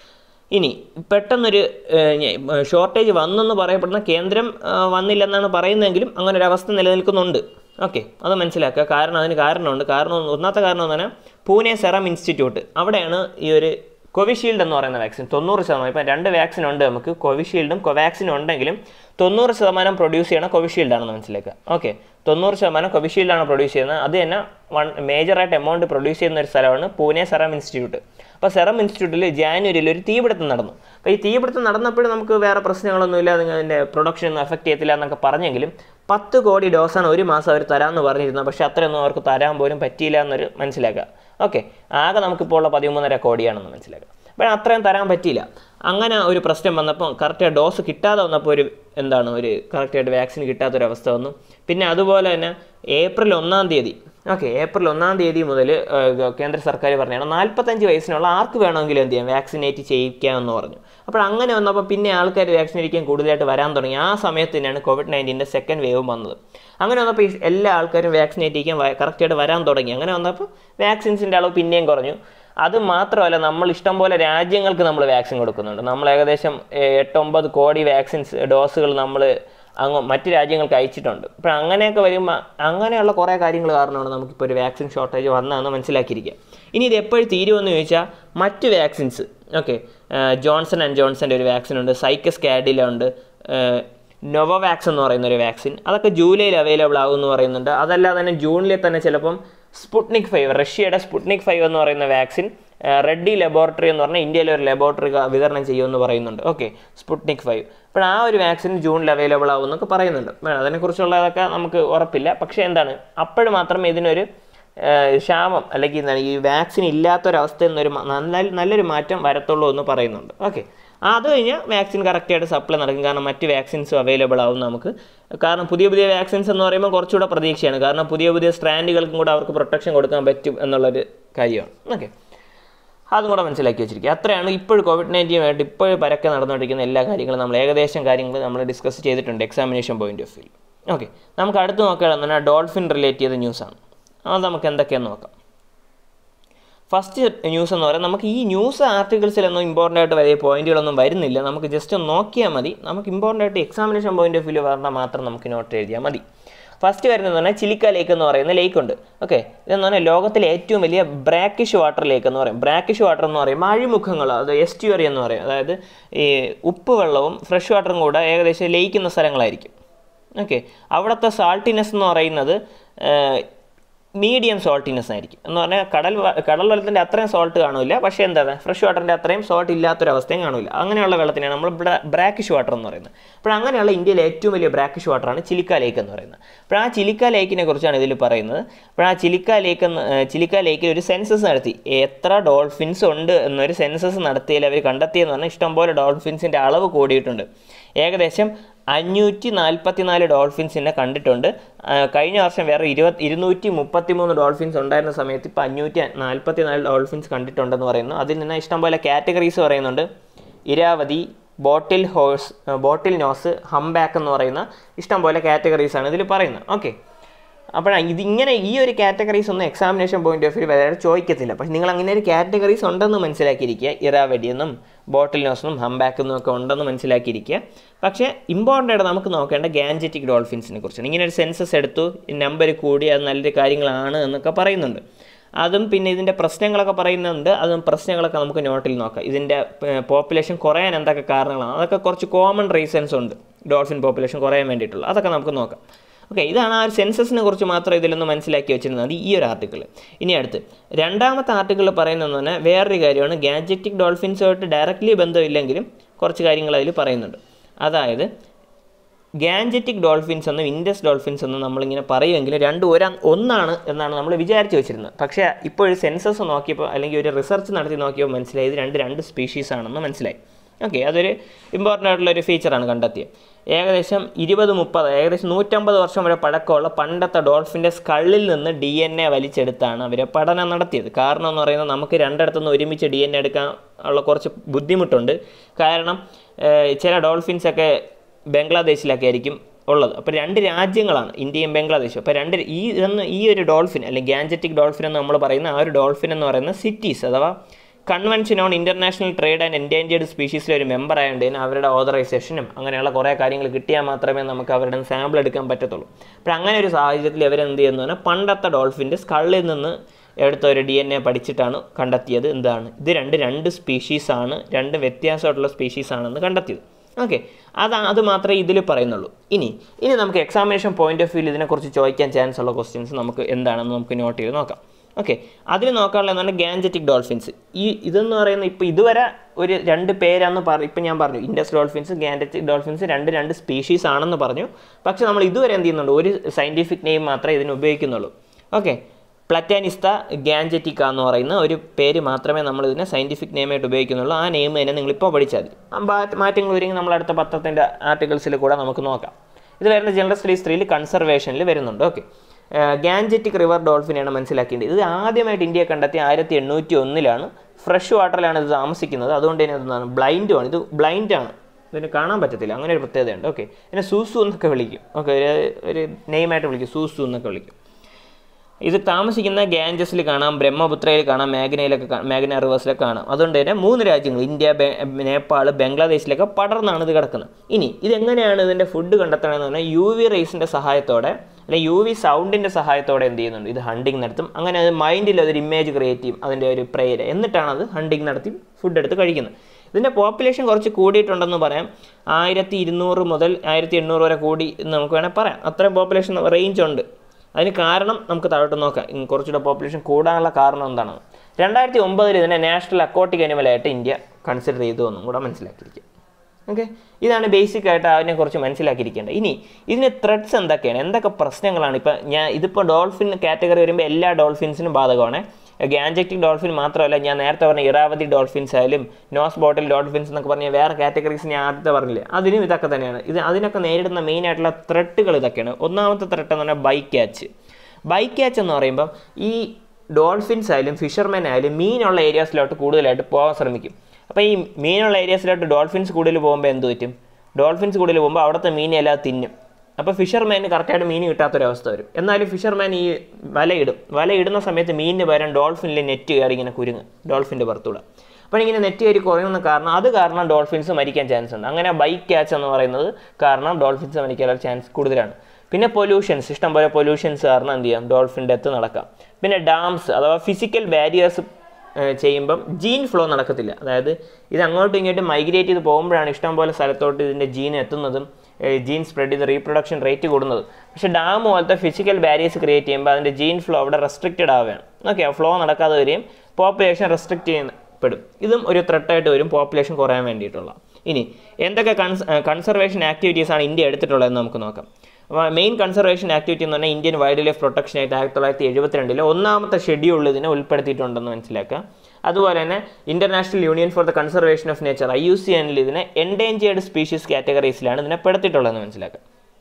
ഇനി പെട്ടെന്നൊരു ഷോർട്ടേജ് വന്നെന്ന് പറയപ്പെടുന്ന കേന്ദ്രം ആ, വന്നില്ലെന്നാണ് പറയുന്നതെങ്കിലും അങ്ങനെ ഒരു അവസ്ഥ നിലനിൽക്കുന്നുണ്ട് ഓക്കെ അത് മനസ്സിലാക്കുക കാരണം അതിന് കാരണമുണ്ട് കാരണം ഒന്ന് ഒന്നാമത്തെ കാരണം എന്ന് പറഞ്ഞാൽ പൂനെ സെറം ഇൻസ്റ്റിറ്റ്യൂട്ട് അവിടെയാണ് ഈ ഒരു കോവിഷീൽഡ് എന്ന് പറയുന്ന വാക്സിൻ തൊണ്ണൂറ് ശതമാനം ഇപ്പം രണ്ട് വാക്സിൻ ഉണ്ട് നമുക്ക് കോവിഷീൽഡും കോവാക്സിനും ഉണ്ടെങ്കിലും തൊണ്ണൂറ് ശതമാനം പ്രൊഡ്യൂസ് ചെയ്യണ കോവിഷീൽഡ് ആണെന്ന് മനസ്സിലാക്കുക ഓക്കെ തൊണ്ണൂറ് ശതമാനം കോവിഷീൽഡാണ് പ്രൊഡ്യൂസ് ചെയ്യുന്നത് അത് തന്നെ വൺ മേജറായിട്ട് എമൗണ്ട് പ്രൊഡ്യൂസ് ചെയ്യുന്ന ഒരു സ്ഥലമാണ് പൂനെ സെറം ഇൻസ്റ്റിറ്റ്യൂട്ട് അപ്പോൾ സെറം ഇൻസ്റ്റിറ്റ്യൂട്ടിൽ ജാനുവരിയിൽ ഒരു തീപിടുത്തം നടന്നു അപ്പോൾ ഈ തീപിടുത്തം നടന്നപ്പോഴും നമുക്ക് വേറെ പ്രശ്നങ്ങളൊന്നുമില്ല അത് അതിൻ്റെ പ്രൊഡക്ഷൻ ഒന്നും എഫക്റ്റ് ചെയ്യത്തില്ല എന്നൊക്കെ പറഞ്ഞെങ്കിലും പത്ത് കോടി ഡോസാണ് ഒരു മാസം അവർ തരാമെന്ന് പറഞ്ഞിരുന്നത് പക്ഷേ അത്രയൊന്നും അവർക്ക് തരാൻ പോലും പറ്റിയില്ല എന്നൊരു മനസ്സിലാക്കുക ഓക്കെ ആകെ നമുക്കിപ്പോൾ ഉള്ള പതിമൂന്നര കോടിയാണെന്ന് മനസ്സിലാക്കുക അപ്പോൾ അത്രയും തരാൻ പറ്റിയില്ല അങ്ങനെ ഒരു പ്രശ്നം വന്നപ്പോൾ കറക്റ്റ് ഡോസ് കിട്ടാതെ വന്നപ്പോൾ ഒരു എന്താണ് ഒരു കറക്റ്റായിട്ട് വാക്സിൻ കിട്ടാത്തൊരവസ്ഥ വന്നു പിന്നെ അതുപോലെ തന്നെ ഏപ്രിൽ ഒന്നാം തീയതി ഓക്കെ ഏപ്രിൽ ഒന്നാം തീയതി മുതൽ കേന്ദ്ര സർക്കാർ പറഞ്ഞാണ് നാൽപ്പത്തഞ്ച് വയസ്സിനുള്ള ആർക്ക് വേണമെങ്കിലും എന്ത് ചെയ്യാം വാക്സിനേറ്റ് ചെയ്യിക്കാമെന്ന് പറഞ്ഞു അപ്പോൾ അങ്ങനെ വന്നപ്പോൾ പിന്നെ ആൾക്കാർ വാക്സിനേറ്റിക്കാൻ കൂടുതലായിട്ട് വരാൻ തുടങ്ങി ആ സമയത്ത് തന്നെയാണ് കോവിഡ് നയൻറ്റീൻ്റെ സെക്കൻഡ് വേവ് വന്നത് അങ്ങനെ വന്നപ്പോൾ ഈ എല്ലാ ആൾക്കാരും വാക്സിനേറ്റ് ചെയ്യാൻ കറക്റ്റായിട്ട് വരാൻ തുടങ്ങി അങ്ങനെ വന്നപ്പോൾ വാക്സിൻസിൻ്റെ അളവ് പിന്നെയും കുറഞ്ഞു അത് മാത്രമല്ല നമ്മൾ ഇഷ്ടം പോലെ രാജ്യങ്ങൾക്ക് നമ്മൾ വാക്സിൻ കൊടുക്കുന്നുണ്ട് നമ്മൾ ഏകദേശം ഏഹ്, എട്ടൊമ്പത് കോടി വാക്സിൻസ് ഡോസുകൾ നമ്മൾ അങ്ങ് മറ്റ് രാജ്യങ്ങൾക്ക് അയച്ചിട്ടുണ്ട് അപ്പോൾ അങ്ങനെയൊക്കെ വരുമ്പോൾ അങ്ങനെയുള്ള കുറേ കാര്യങ്ങൾ കാരണമാണ് നമുക്കിപ്പോൾ ഒരു വാക്സിൻ ഷോർട്ടേജ് വന്നതെന്ന് മനസ്സിലാക്കിയിരിക്കുക ഇനി ഇത് എപ്പോഴും തീരുമെന്ന് ചോദിച്ചാൽ മറ്റ് വാക്സിൻസ് ഓക്കെ ജോൺസൺ ആൻഡ് ജോൺസൻ്റെ ഒരു വാക്സിൻ ഉണ്ട് സൈക്കസ് കാഡിലുണ്ട് നൊവോവാക്സ് എന്ന് പറയുന്ന ഒരു വാക്സിൻ അതൊക്കെ ജൂലൈയിൽ അവൈലബിൾ ആകും എന്ന് പറയുന്നുണ്ട് അതല്ലാതെ തന്നെ ജൂണിൽ തന്നെ ചിലപ്പം സ്പുട്നിക് ഫൈവ് റഷ്യയുടെ സ്പുട്നിക് ഫൈവ് എന്ന് പറയുന്ന വാക്സിൻ റെഡ്ഡി ലബോറട്ടറി എന്ന് പറഞ്ഞാൽ ഇന്ത്യയിലെ ഒരു ലബോറട്ടറി വിതരണം ചെയ്യുമെന്ന് പറയുന്നുണ്ട് ഓക്കെ സ്പുട്നിക് ഫൈവ് അപ്പോൾ ആ ഒരു വാക്സിൻ ജൂണിൽ അവൈലബിൾ ആകും എന്നൊക്കെ പറയുന്നുണ്ട് അപ്പോൾ അതിനെക്കുറിച്ചുള്ളതൊക്കെ നമുക്ക് ഉറപ്പില്ല പക്ഷേ എന്താണ് അപ്പോൾ മാത്രമേ ഇതിനൊരു ഏഹ് ക്ഷാമം അല്ലെങ്കിൽ എന്താണ് ഈ വാക്സിൻ ഇല്ലാത്തൊരവസ്ഥയിൽ നിന്നൊരു മ- നല്ല നല്ലൊരു മാറ്റം വരത്തുള്ളൂ എന്ന് പറയുന്നുണ്ട് ഓക്കെ അത് കഴിഞ്ഞാൽ വാക്സിൻ കറക്റ്റായിട്ട് സപ്ലൈ നടക്കും കാരണം മറ്റ് വാക്സിൻസും അവൈലബിൾ ആവും നമുക്ക് കാരണം പുതിയ പുതിയ വാക്സിൻസ് എന്ന് പറയുമ്പോൾ കുറച്ചുകൂടെ പ്രതീക്ഷയാണ് കാരണം പുതിയ പുതിയ സ്ട്രാൻഡുകൾക്കും കൂടെ അവർക്ക് പ്രൊട്ടക്ഷൻ കൊടുക്കാൻ പറ്റും എന്നുള്ളൊരു കാര്യമാണ് ഓക്കെ അതും കൂടെ മനസ്സിലാക്കി വെച്ചിരിക്കുക അത്രയാണ് ഇപ്പോഴും കോവിഡ് നയൻറ്റീനുമായിട്ട് ഇപ്പോഴും പരക്കെ നടന്നുകൊണ്ടിരിക്കുന്ന എല്ലാ കാര്യങ്ങളും നമ്മൾ ഏകദേശം കാര്യങ്ങൾ നമ്മൾ ഡിസ്കസ് ചെയ്തിട്ടുണ്ട് examination point of view okay നമുക്ക് അടുത്ത് നോക്കുകയാണെന്ന് പറഞ്ഞാൽ ഡോൾഫിൻ റിലേറ്റ് ചെയ്ത ന്യൂസാണ് അത് നമുക്ക് എന്തൊക്കെയാണെന്ന് നോക്കാം ഫസ്റ്റ് ന്യൂസ് എന്ന് പറയുന്നത് നമുക്ക് ഈ ന്യൂസ് ആർട്ടിക്കിൾസിലൊന്നും ഇമ്പോർട്ടൻ്റ് ആയിട്ട് വലിയ പോയിന്റുകളൊന്നും വരുന്നില്ല നമുക്ക് ജസ്റ്റ് ഒന്ന് നോക്കിയാൽ മതി നമുക്ക് ഇമ്പോർട്ടൻ്റ് ആയിട്ട് എക്സാമിനേഷൻ പോയിന്റ് ഓഫ് വ്യൂ പറഞ്ഞാൽ മാത്രം നമുക്ക് നോട്ട് എഴുതിയാൽ മതി ഫസ്റ്റ് വരുന്നത് പറഞ്ഞാൽ ചിലിക്ക ലേക്ക് എന്ന് പറയുന്ന ലേക്ക് ഉണ്ട് ഓക്കെ ഇതെന്ന് പറഞ്ഞാൽ ലോകത്തിലെ ഏറ്റവും വലിയ ബ്രാക്കിഷ് വാട്ടർ ലേക്ക് എന്ന് പറയും ബ്രാക്കിഷ് വാട്ടർ എന്ന് പറയുമ്പോൾ അഴിമുഖങ്ങൾ അത് എസ്റ്റുവറി എന്ന് പറയും അതായത് ഈ ഉപ്പ് വെള്ളവും ഫ്രഷ് വാട്ടറും കൂടെ ഏകദേശം ലയിക്കുന്ന സ്ഥലങ്ങളായിരിക്കും ഓക്കെ അവിടുത്തെ സാൾട്ടിനെസ് എന്ന് പറയുന്നത് മീഡിയം സോൾട്ടിനെസ് ആയിരിക്കും എന്ന് പറഞ്ഞാൽ കടൽ വ- കടൽ വെള്ളത്തിൻ്റെ അത്രയും സോൾട്ട് കാണില്ല പക്ഷേ എന്താണ് ഫ്രഷ് വാട്ടറിൻ്റെ അത്രയും സോൾട്ട് ഇല്ലാത്തൊരവസ്ഥയും കാണില്ല അങ്ങനെയുള്ള വെള്ളത്തിനാണ് നമ്മൾ ബ്രാക്കിഷ് വാട്ടർ എന്ന് പറയുന്നത് അപ്പോൾ അങ്ങനെയുള്ള ഇന്ത്യയിലെ ഏറ്റവും വലിയ ബ്രാക്കിഷ് വാട്ടറാണ് ചിലിക്ക ലേക്ക് എന്ന് പറയുന്നത് അപ്പോൾ ആ ചിലിക്ക ലേക്കിനെ കുറിച്ചാണ് ഇതിൽ പറയുന്നത് അപ്പോൾ ആ ചിലിക്ക ലേക്ക് എന്ന് ഏഹ് ചിലിക്ക ലേക്കിൽ ഒരു സെൻസസ് നടത്തി എത്ര ഡോൾഫിൻസ് ഉണ്ട് എന്നൊരു സെൻസസ് നടത്തിയതിൽ അവർ കണ്ടെത്തിയെന്ന് പറഞ്ഞാൽ ഇഷ്ടംപോലെ ഡോൾഫിൻസിൻ്റെ അളവ് കൂടിയിട്ടുണ്ട് ഏകദേശം അഞ്ഞൂറ്റി നാൽപ്പത്തി നാല് ഡോൾഫിൻസിനെ കണ്ടിട്ടുണ്ട് ആ, കഴിഞ്ഞ വർഷം വേറെ ഇരുപത് ഇരുന്നൂറ്റി മുപ്പത്തി മൂന്ന് ഡോൾഫിൻസ് ഉണ്ടായിരുന്ന സമയത്ത് ഇപ്പോൾ അഞ്ഞൂറ്റി നാൽപ്പത്തി നാല് ഡോൾഫിൻസ് കണ്ടിട്ടുണ്ടെന്ന് പറയുന്നു അതിൽ നിന്ന് ഇഷ്ടംപോലെ കാറ്റഗറീസ് പറയുന്നുണ്ട് Irrawaddy bottle horse bottlenose humpback എന്ന് പറയുന്ന ഇഷ്ടംപോലെ കാറ്റഗറീസാണ് ഇതിൽ പറയുന്നത് ഓക്കെ അപ്പോൾ ഇതിങ്ങനെ ഈ ഒരു കാറ്റഗറീസ് ഒന്നും എക്സാമിനേഷൻ പോയിന്റ് ഓഫ് വ്യൂ വരെ ചോദിക്കത്തില്ല പക്ഷേ നിങ്ങൾ അങ്ങനെ ഒരു കാറ്റഗറീസ് ഉണ്ടെന്ന് മനസ്സിലാക്കിയിരിക്കുക ഇറാവെടി എന്നും ബോട്ടിൽ നോസെന്നും ഹംബാക്ക് എന്നും ഒക്കെ ഉണ്ടെന്ന് മനസ്സിലാക്കിയിരിക്കുക പക്ഷേ ഇമ്പോർട്ടൻ്റ് ആയിട്ട് നമുക്ക് നോക്കേണ്ട ഗാൻജറ്റിക് ഡോൾഫിൻസിനെ കുറിച്ചാണ് ഇങ്ങനെ ഒരു സെൻസസ് എടുത്തു നമ്പർ കൂടി അത് നല്ലൊരു കാര്യങ്ങളാണ് എന്നൊക്കെ പറയുന്നുണ്ട് അതും പിന്നെ ഇതിൻ്റെ പ്രശ്നങ്ങളൊക്കെ പറയുന്നുണ്ട് അതും പ്രശ്നങ്ങളൊക്കെ നമുക്ക് നോട്ടിൽ നോക്കാം ഇതിൻ്റെ പോപ്പുലേഷൻ കുറയാൻ എന്തൊക്കെ കാരണങ്ങളാണ് അതൊക്കെ കുറച്ച് കോമൺ റീസൺസ് ഉണ്ട് ഡോൾഫിൻ പോപ്പുലേഷൻ കുറയാൻ വേണ്ടിയിട്ടുള്ള അതൊക്കെ നമുക്ക് നോക്കാം ഓക്കെ ഇതാണ് ആ ഒരു സെൻസസിനെ കുറിച്ച് മാത്രം ഇതിലൊന്ന് മനസ്സിലാക്കി വെച്ചിരുന്നത് ഈ ഒരു ആർട്ടിക്കിൾ ഇനി അടുത്ത് രണ്ടാമത്തെ ആർട്ടിക്കിൾ പറയുന്നതെന്ന് പറഞ്ഞാൽ വേറൊരു കാര്യമാണ് ഗാൻജറ്റിക് ഡോൾഫിൻസുമായിട്ട് ഡയറക്റ്റ്ലി ബന്ധമില്ലെങ്കിലും കുറച്ച് കാര്യങ്ങൾ അതിൽ പറയുന്നുണ്ട് അതായത് ഗാൻജറ്റിക് ഡോൾഫിൻസ് എന്നും ഇൻഡസ് ഡോൾഫിൻസ് എന്നും നമ്മളിങ്ങനെ പറയുമെങ്കിലും രണ്ടും ഒരാ ഒന്നാണ് എന്നാണ് നമ്മൾ വിചാരിച്ച് വെച്ചിരുന്നത് പക്ഷേ ഇപ്പോൾ ഒരു സെൻസസ് നോക്കിയപ്പോൾ അല്ലെങ്കിൽ ഒരു റിസർച്ച് നടത്തി നോക്കിയപ്പോൾ മനസ്സിലായി ഇത് രണ്ട് രണ്ട് സ്പീഷീസ് ആണെന്ന് മനസ്സിലായി ഓക്കെ അതൊരു ഇമ്പോർട്ടൻ്റ് ആയിട്ടുള്ള ഒരു ഫീച്ചറാണ് കണ്ടെത്തിയത് ഏകദേശം ഇരുപത് മുപ്പത് ഏകദേശം നൂറ്റമ്പത് വർഷം വരെ പഴക്കമുള്ള പണ്ടത്തെ ഡോൾഫിൻ്റെ സ്കള്ളിൽ നിന്ന് ഡി എൻ എ വലിച്ചെടുത്താണ് അവർ പഠനം നടത്തിയത് കാരണം എന്ന് പറയുന്നത് നമുക്ക് രണ്ടിടത്തുനിന്ന് ഒരുമിച്ച് ഡി എൻ എ എടുക്കാൻ ഉള്ള കുറച്ച് ബുദ്ധിമുട്ടുണ്ട് കാരണം ഏഹ്, ചില ഡോൾഫിൻസൊക്കെ ബംഗ്ലാദേശിലൊക്കെ ആയിരിക്കും ഉള്ളത് അപ്പോൾ രണ്ട് രാജ്യങ്ങളാണ് ഇന്ത്യയും ബംഗ്ലാദേശും അപ്പോൾ രണ്ട് ഈ ഇതെന്ന് ഈ ഒരു ഡോൾഫിൻ അല്ലെങ്കിൽ ഗാൻജറ്റിക് ഡോൾഫിൻ എന്ന് നമ്മൾ പറയുന്ന ആ ഒരു ഡോൾഫിൻ എന്ന് പറയുന്ന സിറ്റീസ് അഥവാ convention on international trade and endangered സ്പീഷീസിലെ ഒരു മെമ്പർ ആയതുകൊണ്ട് തന്നെ അവരുടെ ഓതറൈസേഷനും അങ്ങനെയുള്ള കുറേ കാര്യങ്ങൾ കിട്ടിയാൽ മാത്രമേ നമുക്ക് അവരുടെ സാമ്പിൾ എടുക്കാൻ പറ്റത്തുള്ളൂ അപ്പോൾ അങ്ങനെ ഒരു സാഹചര്യത്തിൽ ഇവരെന്ത് ചെയ്യുന്നു പറഞ്ഞാൽ പണ്ടത്തെ ഡോൾഫിൻ്റെ സ്കള്ളിൽ നിന്ന് എടുത്ത ഒരു ഡി എൻ എ പഠിച്ചിട്ടാണ് കണ്ടെത്തിയത് എന്താണ് ഇത് രണ്ട് രണ്ട് സ്പീഷീസാണ് രണ്ട് വ്യത്യാസമായിട്ടുള്ള സ്പീഷീസാണെന്ന് കണ്ടെത്തിയത് ഓക്കെ അത് അത് മാത്രമേ ഇതിൽ പറയുന്നുള്ളൂ ഇനി ഇനി നമുക്ക് എക്സാമിനേഷൻ പോയിന്റ് ഓഫ് വ്യൂ ഇതിനെക്കുറിച്ച് ചോദിക്കാൻ ചാൻസ് ഉള്ള ക്വസ്റ്റ്യൻസ് നമുക്ക് എന്താണെന്ന് നമുക്ക് നോട്ട് ചെയ്ത് നോക്കാം ഓക്കെ അതിൽ നോക്കാനുള്ള എന്താണ് ഗാൻജറ്റിക് ഡോൾഫിൻസ് ഈ ഇതെന്ന് പറയുന്നത് ഇപ്പോൾ ഇതുവരെ ഒരു രണ്ട് പേരാന്ന് പറഞ്ഞു ഇപ്പം ഞാൻ പറഞ്ഞു ഇൻഡസ് ഡോൾഫിൻസ് ഗാൻജറ്റിക് ഡോൾഫിൻസ് രണ്ട് രണ്ട് സ്പീഷീസ് ആണെന്ന് പറഞ്ഞു പക്ഷേ നമ്മൾ ഇതുവരെ എന്ത് ചെയ്യുന്നുണ്ട് ഒരു സയൻറ്റിഫിക് നെയിം മാത്രമേ ഇതിന് ഉപയോഗിക്കുന്നുള്ളൂ ഓക്കെ പ്ലറ്റാനിസ്ത ഗാൻജറ്റിക്ക എന്ന് പറയുന്ന ഒരു പേര് മാത്രമേ നമ്മൾ ഇതിനെ സയൻറ്റിഫിക് നെയിമായിട്ട് ഉപയോഗിക്കുന്നുള്ളൂ ആ നെയിം തന്നെ നിങ്ങളിപ്പോൾ പഠിച്ചാൽ മതി ആ മാറ്റ- മാറ്റങ്ങൾ വരെങ്കിൽ നമ്മൾ അടുത്ത പത്രത്തിൻ്റെ ആർട്ടിക്കിൾസിൽ കൂടെ നമുക്ക് നോക്കാം ഇത് വരുന്ന ജനറൽ സ്റ്റഡീസ് ത്രീയിൽ കൺസർവേഷനിൽ വരുന്നുണ്ട് ഓക്കെ ഗാൻജറ്റിക് റിവർ ഡോൾഫിനെയാണ് മനസ്സിലാക്കേണ്ടത് ഇത് ആദ്യമായിട്ട് ഇന്ത്യയെ കണ്ടെത്തി ആയിരത്തി എണ്ണൂറ്റി ഒന്നിലാണ് ഫ്രഷ് വാട്ടറിലാണ് ഇത് താമസിക്കുന്നത് അതുകൊണ്ട് തന്നെ ഇതെന്താണ് ബ്ലൈൻഡുമാണ് ഇത് ബ്ലൈൻഡാണ് ഇതിന് കാണാൻ പറ്റത്തില്ല അങ്ങനെ ഒരു പ്രത്യേകതയുണ്ട് ഓക്കെ ഇതിനെ സൂസു എന്നൊക്കെ വിളിക്കും ഓക്കെ ഒരു ഒരു നെയിമായിട്ട് വിളിക്കും സൂസു എന്നൊക്കെ വിളിക്കും ഇത് താമസിക്കുന്ന ഗാൻജസിൽ കാണാം ബ്രഹ്മപുത്രയിൽ കാണാം മേഘനയിലൊക്കെ കാണാം മേഘന റിവേഴ്സിലൊക്കെ കാണാം അതുകൊണ്ട് തന്നെ മൂന്ന് രാജ്യങ്ങൾ ഇന്ത്യ ബെ- നേപ്പാൾ ബംഗ്ലാദേശിലൊക്കെ പടർന്നാണ് ഇത് കിടക്കുന്നത് ഇനി ഇതെങ്ങനെയാണ് ഇതിൻ്റെ ഫുഡ് കണ്ടെത്തണമെന്ന് പറഞ്ഞാൽ യു വി റേസിൻ്റെ സഹായത്തോടെ അല്ലെങ്കിൽ യു വി സൗണ്ടിൻ്റെ സഹായത്തോടെ എന്ത് ചെയ്യുന്നുണ്ട് ഇത് ഹണ്ടിങ് നടത്തും അങ്ങനെ അത് മൈൻഡിൽ അതൊരു ഇമേജ് ക്രിയേറ്റ് ചെയ്യും അതിൻ്റെ ഒരു പ്രേയർ എന്നിട്ടാണ് അത് ഹണ്ടിങ് നടത്തി ഫുഡ് എടുത്ത് കഴിക്കുന്നത് ഇതിൻ്റെ പോപ്പുലേഷൻ കുറച്ച് കൂടിയിട്ടുണ്ടെന്ന് പറയാം ആയിരത്തി ഇരുന്നൂറ് മുതൽ ആയിരത്തി എണ്ണൂറ് വരെ കൂടി എന്ന് നമുക്ക് വേണമെങ്കിൽ പറയാം അത്രയും പോപ്പുലേഷൻ റേഞ്ച് ഉണ്ട് അതിന് കാരണം നമുക്ക് താഴോട്ട് നോക്കാം ഇനി കുറച്ചുകൂടെ പോപ്പുലേഷൻ കൂടാനുള്ള കാരണം എന്താണ് രണ്ടായിരത്തി ഒമ്പതിൽ ഇതിനെ നാഷണൽ അക്വാട്ടിക് അനിമലായിട്ട് ഇന്ത്യ കൺസിഡർ ചെയ്തു എന്നും കൂടെ മനസ്സിലാക്കിയിരിക്കുക ഓക്കെ ഇതാണ് ബേസിക് ആയിട്ട് അതിനെക്കുറിച്ച് മനസ്സിലാക്കിയിരിക്കേണ്ടത് ഇനി ഇതിന് ത്രെഡ്സ് എന്തൊക്കെയാണ് എന്തൊക്കെ പ്രശ്നങ്ങളാണ് ഇപ്പം ഞാൻ ഇതിപ്പോൾ ഡോൾഫിൻ കാറ്റഗറി വരുമ്പോൾ എല്ലാ ഡോൾഫിൻസിനും ബാധകമാണ് ഗാൻജക്റ്റിക് ഡോൾഫിൻ മാത്രമല്ല ഞാൻ നേരത്തെ പറഞ്ഞ ഇറാവതി ഡോൾഫിൻസ് ആയാലും നോസ് ബോട്ടിൽ ഡോൾഫിൻസ് എന്നൊക്കെ പറഞ്ഞ വേറെ കാറ്റഗറീസ് ഞാൻ ആദ്യത്തെ പറഞ്ഞില്ലേ അതിനും ഇതൊക്കെ തന്നെയാണ് ഇത് അതിനൊക്കെ നേരിടുന്ന മെയിൻ ആയിട്ടുള്ള ത്രെട്ടുകൾ ഇതൊക്കെയാണ് ഒന്നാമത്തെ ത്രെട്ട് എന്ന് പറഞ്ഞാൽ ബൈ ക്യാച്ച് ബൈ ക്യാച്ച് എന്ന് പറയുമ്പം ഈ ഡോൾഫിൻസ് ആയാലും ഫിഷർമാൻ ആയാലും മീനുള്ള ഏരിയാസിലോട്ട് കൂടുതലായിട്ട് പോകാൻ ശ്രമിക്കും അപ്പോൾ ഈ മീനുള്ള ഏരിയാസിലോട്ട് ഡോൾഫിൻസ് കൂടുതൽ പോകുമ്പോൾ എന്ത് പറ്റും ഡോൾഫിൻസ് കൂടുതൽ പോകുമ്പോൾ അവിടുത്തെ മീനെ എല്ലാം തിന്നും അപ്പോൾ ഫിഷർമാന് കറക്റ്റായിട്ട് മീൻ കിട്ടാത്തൊരവസ്ഥ വരും എന്നാലും ഫിഷർമാൻ ഈ വലയിടും വലയിടുന്ന സമയത്ത് മീനിന് പകരം ഡോൾഫിനിൽ നെറ്റ് കയറി ഇങ്ങനെ കുരുങ്ങ് ഡോൾഫിൻ്റെ പുറത്തൂടെ അപ്പോൾ ഇങ്ങനെ നെറ്റ് കയറി കുറയുന്ന കാരണം അത് കാരണം ഡോൾഫിൻസ് മരിക്കാൻ ചാൻസ് ഉണ്ട് അങ്ങനെ ബൈക്ക് ക്യാച്ച് എന്ന് പറയുന്നത് കാരണം ഡോൾഫിൻസ് മരിക്കാനുള്ള ചാൻസ് കൂടുതലാണ് പിന്നെ പൊല്യൂഷൻസ് ഇഷ്ടംപോലെ പൊല്യൂഷൻസ് കാരണം എന്ത് ചെയ്യാം ഡോൾഫിൻ ഡെത്ത് നടക്കാം പിന്നെ ഡാംസ് അഥവാ ഫിസിക്കൽ ബാരിയേഴ്സ് ചെയ്യുമ്പം ജീൻ ഫ്ലോ നടക്കത്തില്ല അതായത് ഇത് അങ്ങോട്ടും ഇങ്ങോട്ടും മൈഗ്രേറ്റ് ചെയ്ത് പോകുമ്പോഴാണ് ഇഷ്ടംപോലെ സ്ഥലത്തോട്ട് ഇതിൻ്റെ ജീൻ എത്തുന്നതും ജീൻ സ്പ്രെഡ് ചെയ്ത് റീപ്രൊഡക്ഷൻ റേറ്റ് കൂടുന്നത് പക്ഷേ ഡാം പോലത്തെ ഫിസിക്കൽ ബാരിയേഴ്സ് ക്രിയേറ്റ് ചെയ്യുമ്പോൾ അതിൻ്റെ ജീൻ ഫ്ലോ അവിടെ റെസ്ട്രിക്റ്റഡ് ആവുകയാണ് ഓക്കെ ഫ്ലോ നടക്കാതെ വരികയും പോപ്പുലേഷൻ റെസ്ട്രിക്റ്റ് ചെയ്യപ്പെടും ഇതും ഒരു ത്രെട്ടായിട്ട് വരും പോപ്പുലേഷൻ കുറയാൻ വേണ്ടിയിട്ടുള്ള ഇനി എന്തൊക്കെ കൺസ് കൺസർവേഷൻ ആക്ടിവിറ്റീസാണ് ഇന്ത്യ എടുത്തിട്ടുള്ളതെന്ന് നമുക്ക് നോക്കാം മെയിൻ കൺസർവേഷൻ ആക്ടിവിറ്റി എന്ന് പറഞ്ഞാൽ ഇന്ത്യൻ വൈൽഡ് ലൈഫ് പ്രൊട്ടക്ഷൻ ആയിട്ട് ആയിരത്തി തൊള്ളായിരത്തി എഴുപത്തിരണ്ടിലെ ഒന്നാമത്തെ ഷെഡ്യൂൾ ഇതിനെ ഉൾപ്പെടുത്തിയിട്ടുണ്ടെന്ന് മനസ്സിലാക്കുക അതുപോലെ തന്നെ International Union for the Conservation of Nature I U C എനിൽ ഇതിനെ എൻഡേഞ്ചേർഡ് സ്പീഷീസ് കാറ്റഗറീസിലാണ് ഇതിനെ പെടുത്തിയിട്ടുള്ളതെന്ന് മനസ്സിലാക്കുക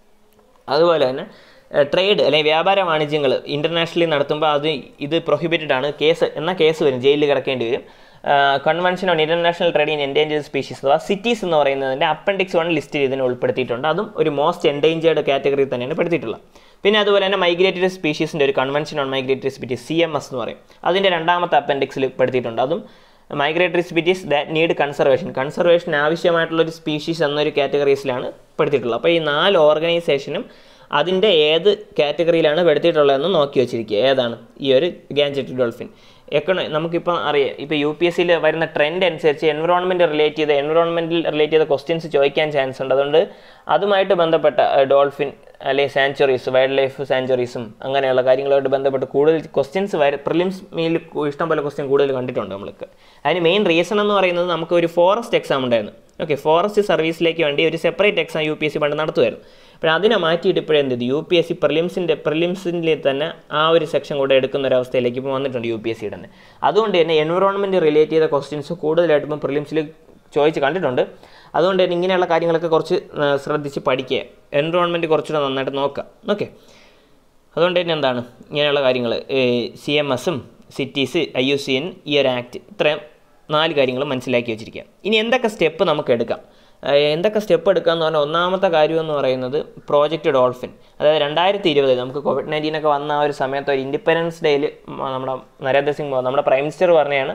അതുപോലെ തന്നെ ട്രേഡ് അല്ലെങ്കിൽ വ്യാപാര വാണിജ്യങ്ങൾ ഇൻ്റർനാഷണലി നടത്തുമ്പോൾ അത് ഇത് പ്രൊഹിബിറ്റഡ് ആണ് കേസ് എന്ന കേസ് വരും ജയിലിൽ കിടക്കേണ്ടി വരും Convention on international Trade in Endangered Species അഥവാ സിറ്റീസ് എന്ന് പറയുന്നതിൻ്റെ അപ്പൻഡിക്സ് വൺ ലിസ്റ്റിൽ ഇതിനെ ഉൾപ്പെടുത്തിയിട്ടുണ്ട് അതും ഒരു മോസ്റ്റ് എൻഡേഞ്ചേർഡ് കാറ്റഗറി തന്നെയാണ് പെടുത്തിയിട്ടുള്ളത് പിന്നെ അതുപോലെ തന്നെ മൈഗ്രേറ്ററി സ്പീഷീസിൻ്റെ ഒരു Convention on Migratory Species C M S എന്ന് പറയും അതിൻ്റെ രണ്ടാമത്തെ അപ്പൻഡിക്സിൽ പെടുത്തിയിട്ടുണ്ട് അതും migratory species that need conservation conservation ആവശ്യമായിട്ടുള്ള ഒരു സ്പീഷീസ് എന്നൊരു കാറ്റഗറീസിലാണ് പെടുത്തിയിട്ടുള്ളത് അപ്പോൾ ഈ നാല് ഓർഗനൈസേഷനും അതിൻ്റെ ഏത് കാറ്റഗറിയിലാണ് പെടുത്തിയിട്ടുള്ളതെന്ന് നോക്കി വെച്ചിരിക്കുക ഏതാണ് ഈ ഒരു ഗാൻജറ്റ് ഡോൾഫിൻ എക്കണോ നമുക്കിപ്പോൾ അറിയാം ഇപ്പോൾ യു പി എസ് സിയിൽ വരുന്ന ട്രെൻഡ് അനുസരിച്ച് എൻവറോൺമെൻറ്റ് റിലേറ്റ് ചെയ്ത എൻവറോൺമെൻറ്റിൽ റിലേറ്റ് ചെയ്ത ക്വസ്റ്റ്യൻസ് ചോദിക്കാൻ ചാൻസ് ഉണ്ട് അതുകൊണ്ട് അതുമായിട്ട് ബന്ധപ്പെട്ട ഡോൾഫിൻ അല്ലെങ്കിൽ സാഞ്ചുറീസ് വൈൽഡ് ലൈഫ് സാഞ്ചുറീസും അങ്ങനെയുള്ള കാര്യങ്ങളുമായിട്ട് ബന്ധപ്പെട്ട് കൂടുതൽ ക്വസ്റ്റ്യൻസ് വരെ പ്രിലിംസ് മീൽ ഇഷ്ടം പോലെ ക്വസ്റ്റ്യൻ കൂടുതൽ കണ്ടിട്ടുണ്ട് നമ്മൾക്ക് അതിന് മെയിൻ റീസൺ എന്ന് പറയുന്നത് നമുക്ക് ഒരു ഫോറസ്റ്റ് എക്സാം ഉണ്ടായിരുന്നു ഓക്കെ ഫോറസ്റ്റ് സർവീസിലേക്ക് വേണ്ടി ഒരു separate exam U P S C പണ്ട് നടത്തുമായിരുന്നു അപ്പോൾ അതിനെ മാറ്റിയിട്ട് ഇപ്പോഴെന്ത് ചെയ്തു യു പി എസ് സി പ്രിലിംസിൻ്റെ പ്രിലിംസിൻ്റെ തന്നെ ആ ഒരു സെക്ഷൻ കൂടെ എടുക്കുന്ന ഒരു അവസ്ഥയിലേക്ക് ഇപ്പോൾ വന്നിട്ടുണ്ട് യു പി എസ് സിയുടെ തന്നെ അതുകൊണ്ട് തന്നെ എൻവറോൺമെൻറ്റ് റിലേറ്റ് ചെയ്ത ക്വസ്റ്റ്യൻസ് കൂടുതലായിട്ട് ഇപ്പം പ്രിലിംസിൽ ചോദിച്ച് കണ്ടിട്ടുണ്ട് അതുകൊണ്ട് തന്നെ ഇങ്ങനെയുള്ള കാര്യങ്ങളൊക്കെ കുറച്ച് ശ്രദ്ധിച്ച് പഠിക്കുക എൻവറോൺമെൻറ്റ് കുറച്ചുകൂടെ നന്നായിട്ട് നോക്കുക ഓക്കെ അതുകൊണ്ട് തന്നെ എന്താണ് ഇങ്ങനെയുള്ള കാര്യങ്ങൾ സി എം എസും CITES I U C N ഈ ഒരു ആക്ട് ഇത്രയും നാല് കാര്യങ്ങൾ മനസ്സിലാക്കി വെച്ചിരിക്കുക ഇനി എന്തൊക്കെ സ്റ്റെപ്പ് നമുക്ക് എടുക്കാം എന്തൊക്കെ സ്റ്റെപ്പ് എടുക്കുക എന്ന് പറഞ്ഞാൽ ഒന്നാമത്തെ കാര്യം എന്ന് പറയുന്നത് പ്രോജക്റ്റ് ഡോൾഫിൻ അതായത് രണ്ടായിരത്തി ഇരുപത് നമുക്ക് കോവിഡ് നയൻറ്റീൻ ഒക്കെ വന്ന ആ ഒരു സമയത്ത് ഒരു ഇൻഡിപെൻഡൻസ് ഡേയിൽ നമ്മുടെ നരേന്ദ്രസിംഗ് നമ്മുടെ പ്രൈം മിനിസ്റ്റർ പറഞ്ഞതാണ്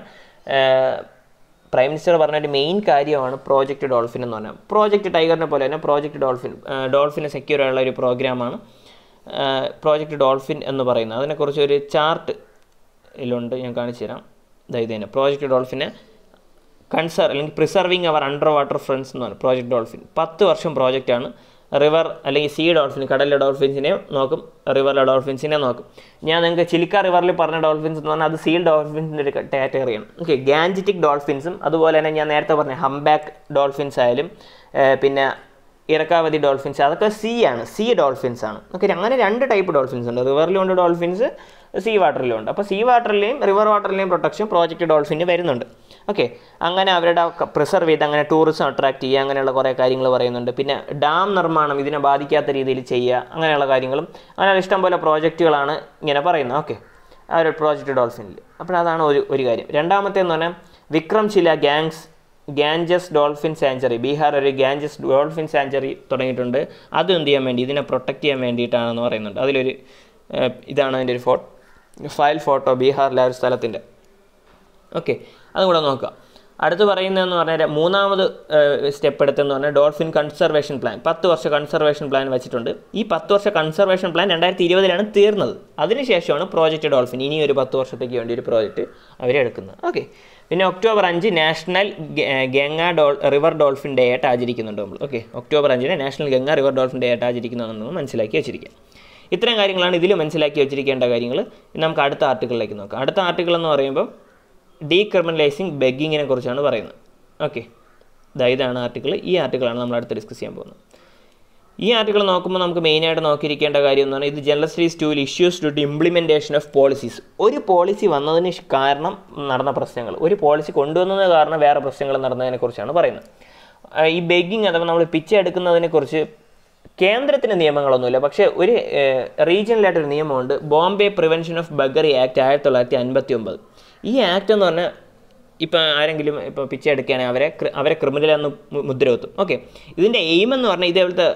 പ്രൈം മിനിസ്റ്റർ പറഞ്ഞ ഒരു മെയിൻ കാര്യമാണ് പ്രോജക്റ്റ് ഡോൾഫിൻ എന്ന് പറഞ്ഞാൽ പ്രോജക്റ്റ് ടൈഗറിനെ പോലെ തന്നെ പ്രോജക്റ്റ് ഡോൾഫിൻ ഡോൾഫിനെ സെക്യൂർ ആയുള്ള ഒരു പ്രോഗ്രാമാണ് പ്രോജക്റ്റ് ഡോൾഫിൻ എന്ന് പറയുന്നത് അതിനെക്കുറിച്ച് ഒരു ചാർട്ട് ഇതിലുണ്ട് ഞാൻ കാണിച്ചു തരാം ഇതായത് തന്നെ പ്രോജക്റ്റ് ഡോൾഫിനെ കൺസർ അല്ലെങ്കിൽ പ്രിസർവിങ് അവർ അണ്ടർ വാട്ടർ ഫ്രണ്ട്സ് എന്ന് പറയും പ്രോജക്റ്റ് ഡോൾഫിൻ പത്ത് വർഷം പ്രോജക്റ്റാണ് റിവർ അല്ലെങ്കിൽ സീ ഡോൾഫിൻ കടലിലെ ഡോൾഫിൻസിനെ നോക്കും റിവറിലെ ഡോൾഫിൻസിനെ നോക്കും ഞാൻ നിങ്ങൾക്ക് ചിലിക്ക റിവറിൽ പറഞ്ഞ ഡോൾഫിൻസ് എന്ന് പറഞ്ഞാൽ അത് സീൽ ഡോൾഫിൻസിൻ്റെ ഒരു കാറ്റഗറിയാണ് ഓക്കെ ഗാൻജിറ്റിക് ഡോൾഫിൻസും അതുപോലെ തന്നെ ഞാൻ നേരത്തെ പറഞ്ഞ ഹംബാക്ക് ഡോൾഫിൻസ് ആയാലും പിന്നെ ഇറക്കാവതി ഡോൾഫിൻസ് അതൊക്കെ സീ ആണ് സീ ഡോൾഫിൻസ് ആണ് ഓക്കെ അങ്ങനെ രണ്ട് ടൈപ്പ് ഡോൾഫിൻസ് ഉണ്ട് റിവറിലും ഉണ്ട് ഡോൾഫിൻസ് സീ വാട്ടറിലും ഉണ്ട് അപ്പോൾ സീ വാട്ടറിലെയും റിവർ വാട്ടറിലെയും പ്രൊട്ടക്ഷൻ പ്രോജക്റ്റ് ഡോൾഫിന് വരുന്നുണ്ട് ഓക്കെ അങ്ങനെ അവരുടെ പ്രിസർവ് ചെയ്ത് അങ്ങനെ ടൂറിസം അട്രാക്ട് ചെയ്യുക അങ്ങനെയുള്ള കുറേ കാര്യങ്ങൾ പറയുന്നുണ്ട് പിന്നെ ഡാം നിർമ്മാണം ഇതിനെ ബാധിക്കാത്ത രീതിയിൽ ചെയ്യുക അങ്ങനെയുള്ള കാര്യങ്ങളും അങ്ങനെ ഇഷ്ടംപോലെ പ്രോജക്റ്റുകളാണ് ഇങ്ങനെ പറയുന്നത് ഓക്കെ ആ ഒരു പ്രോജക്റ്റ് ഡോൾഫിനിൽ അപ്പോൾ അതാണ് ഒരു ഒരു കാര്യം രണ്ടാമത്തേന്ന് പറഞ്ഞാൽ Vikramshila Ganges Ganges dolphin sanctuary Bihar ഒരു ഗാഞ്ചസ് ഡോൾഫിൻ സാഞ്ചറി തുടങ്ങിയിട്ടുണ്ട് അത് എന്ത് ചെയ്യാൻ വേണ്ടി ഇതിനെ പ്രൊട്ടക്റ്റ് ചെയ്യാൻ വേണ്ടിയിട്ടാണെന്ന് പറയുന്നുണ്ട് അതിലൊരു ഇതാണ് അതിൻ്റെ ഒരു ഫോ ഫയൽ ഫോട്ടോ ബീഹാറിലെ ഒരു സ്ഥലത്തിൻ്റെ ഓക്കെ അതും കൂടെ നോക്കുക അടുത്ത് പറയുന്നതെന്ന് പറഞ്ഞാൽ മൂന്നാമത് സ്റ്റെപ്പ് എടുത്തെന്ന് പറഞ്ഞാൽ ഡോൾഫിൻ കൺസർവേഷൻ പ്ലാൻ പത്ത് വർഷ കൺസർവേഷൻ പ്ലാൻ വെച്ചിട്ടുണ്ട് ഈ പത്ത് വർഷ കൺസർവേഷൻ പ്ലാൻ രണ്ടായിരത്തി ഇരുപതിലാണ് തീർന്നത് അതിനുശേഷമാണ് പ്രോജക്റ്റ് ഡോൾഫിൻ ഇനി ഒരു പത്ത് വർഷത്തേക്ക് വേണ്ടി ഒരു പ്രോജക്റ്റ് അവരെടുക്കുന്നത് ഓക്കെ പിന്നെ ഒക്ടോബർ അഞ്ച് നാഷണൽ ഗംഗ ഡോൾ റിവർ ഡോൾഫിൻ ഡേ ആയിട്ട് ആചരിക്കുന്നുണ്ട് നമ്മൾ ഓക്കെ ഒക്ടോബർ അഞ്ചിന് national Ganga river dolphin day ആയിട്ട് ആചരിക്കുന്നതെന്ന് മനസ്സിലാക്കി വെച്ചിരിക്കുക ഇത്രയും കാര്യങ്ങളാണ് ഇതിൽ മനസ്സിലാക്കി വെച്ചിരിക്കേണ്ട കാര്യങ്ങൾ നമുക്ക് അടുത്ത ആർട്ടിക്കിളിലേക്ക് നോക്കാം അടുത്ത ആർട്ടിക്കിൾ എന്ന് പറയുമ്പോൾ ഡീക്രിമിനലൈസിങ് ബെഗിങ്ങിനെ കുറിച്ചാണ് പറയുന്നത് ഓക്കെ ഇതാണ് ആർട്ടിക്കിൾ ഈ ആർട്ടിക്കിളാണ് നമ്മൾ അടുത്ത് ഡിസ്കസ് ചെയ്യാൻ പോകുന്നത് ഈ ആർട്ടിക്കിൾ നോക്കുമ്പോൾ നമുക്ക് മെയിനായിട്ട് നോക്കിയിരിക്കേണ്ട കാര്യം എന്ന് പറഞ്ഞാൽ ഇത് ജനറൽ സ്റ്റഡീസ് ടൂൽ issues to implementation of policies ഒരു പോളിസി വന്നതിന് കാരണം നടന്ന പ്രശ്നങ്ങൾ ഒരു പോളിസി കൊണ്ടുവന്നതിന് കാരണം വേറെ പ്രശ്നങ്ങൾ നടന്നതിനെക്കുറിച്ചാണ് പറയുന്നത് ഈ ബെഗിങ് അഥവാ നമ്മൾ പിച്ച എടുക്കുന്നതിനെക്കുറിച്ച് കേന്ദ്രത്തിന് നിയമങ്ങളൊന്നുമില്ല പക്ഷേ ഒരു റീജിയണലായിട്ടൊരു നിയമമുണ്ട് Bombay prevention of beggary act ആയിരത്തി തൊള്ളായിരത്തി അൻപത്തി ഒമ്പത് ഈ ആക്ട് എന്ന് പറഞ്ഞാൽ ഇപ്പം ആരെങ്കിലും ഇപ്പോൾ പിച്ച എടുക്കുകയാണെങ്കിൽ അവരെ അവരെ ക്രിമിനൽ എന്ന് മുദ്ര കുത്തും ഓക്കെ ഇതിൻ്റെ എയിം എന്ന് പറഞ്ഞാൽ ഇതേപോലത്തെ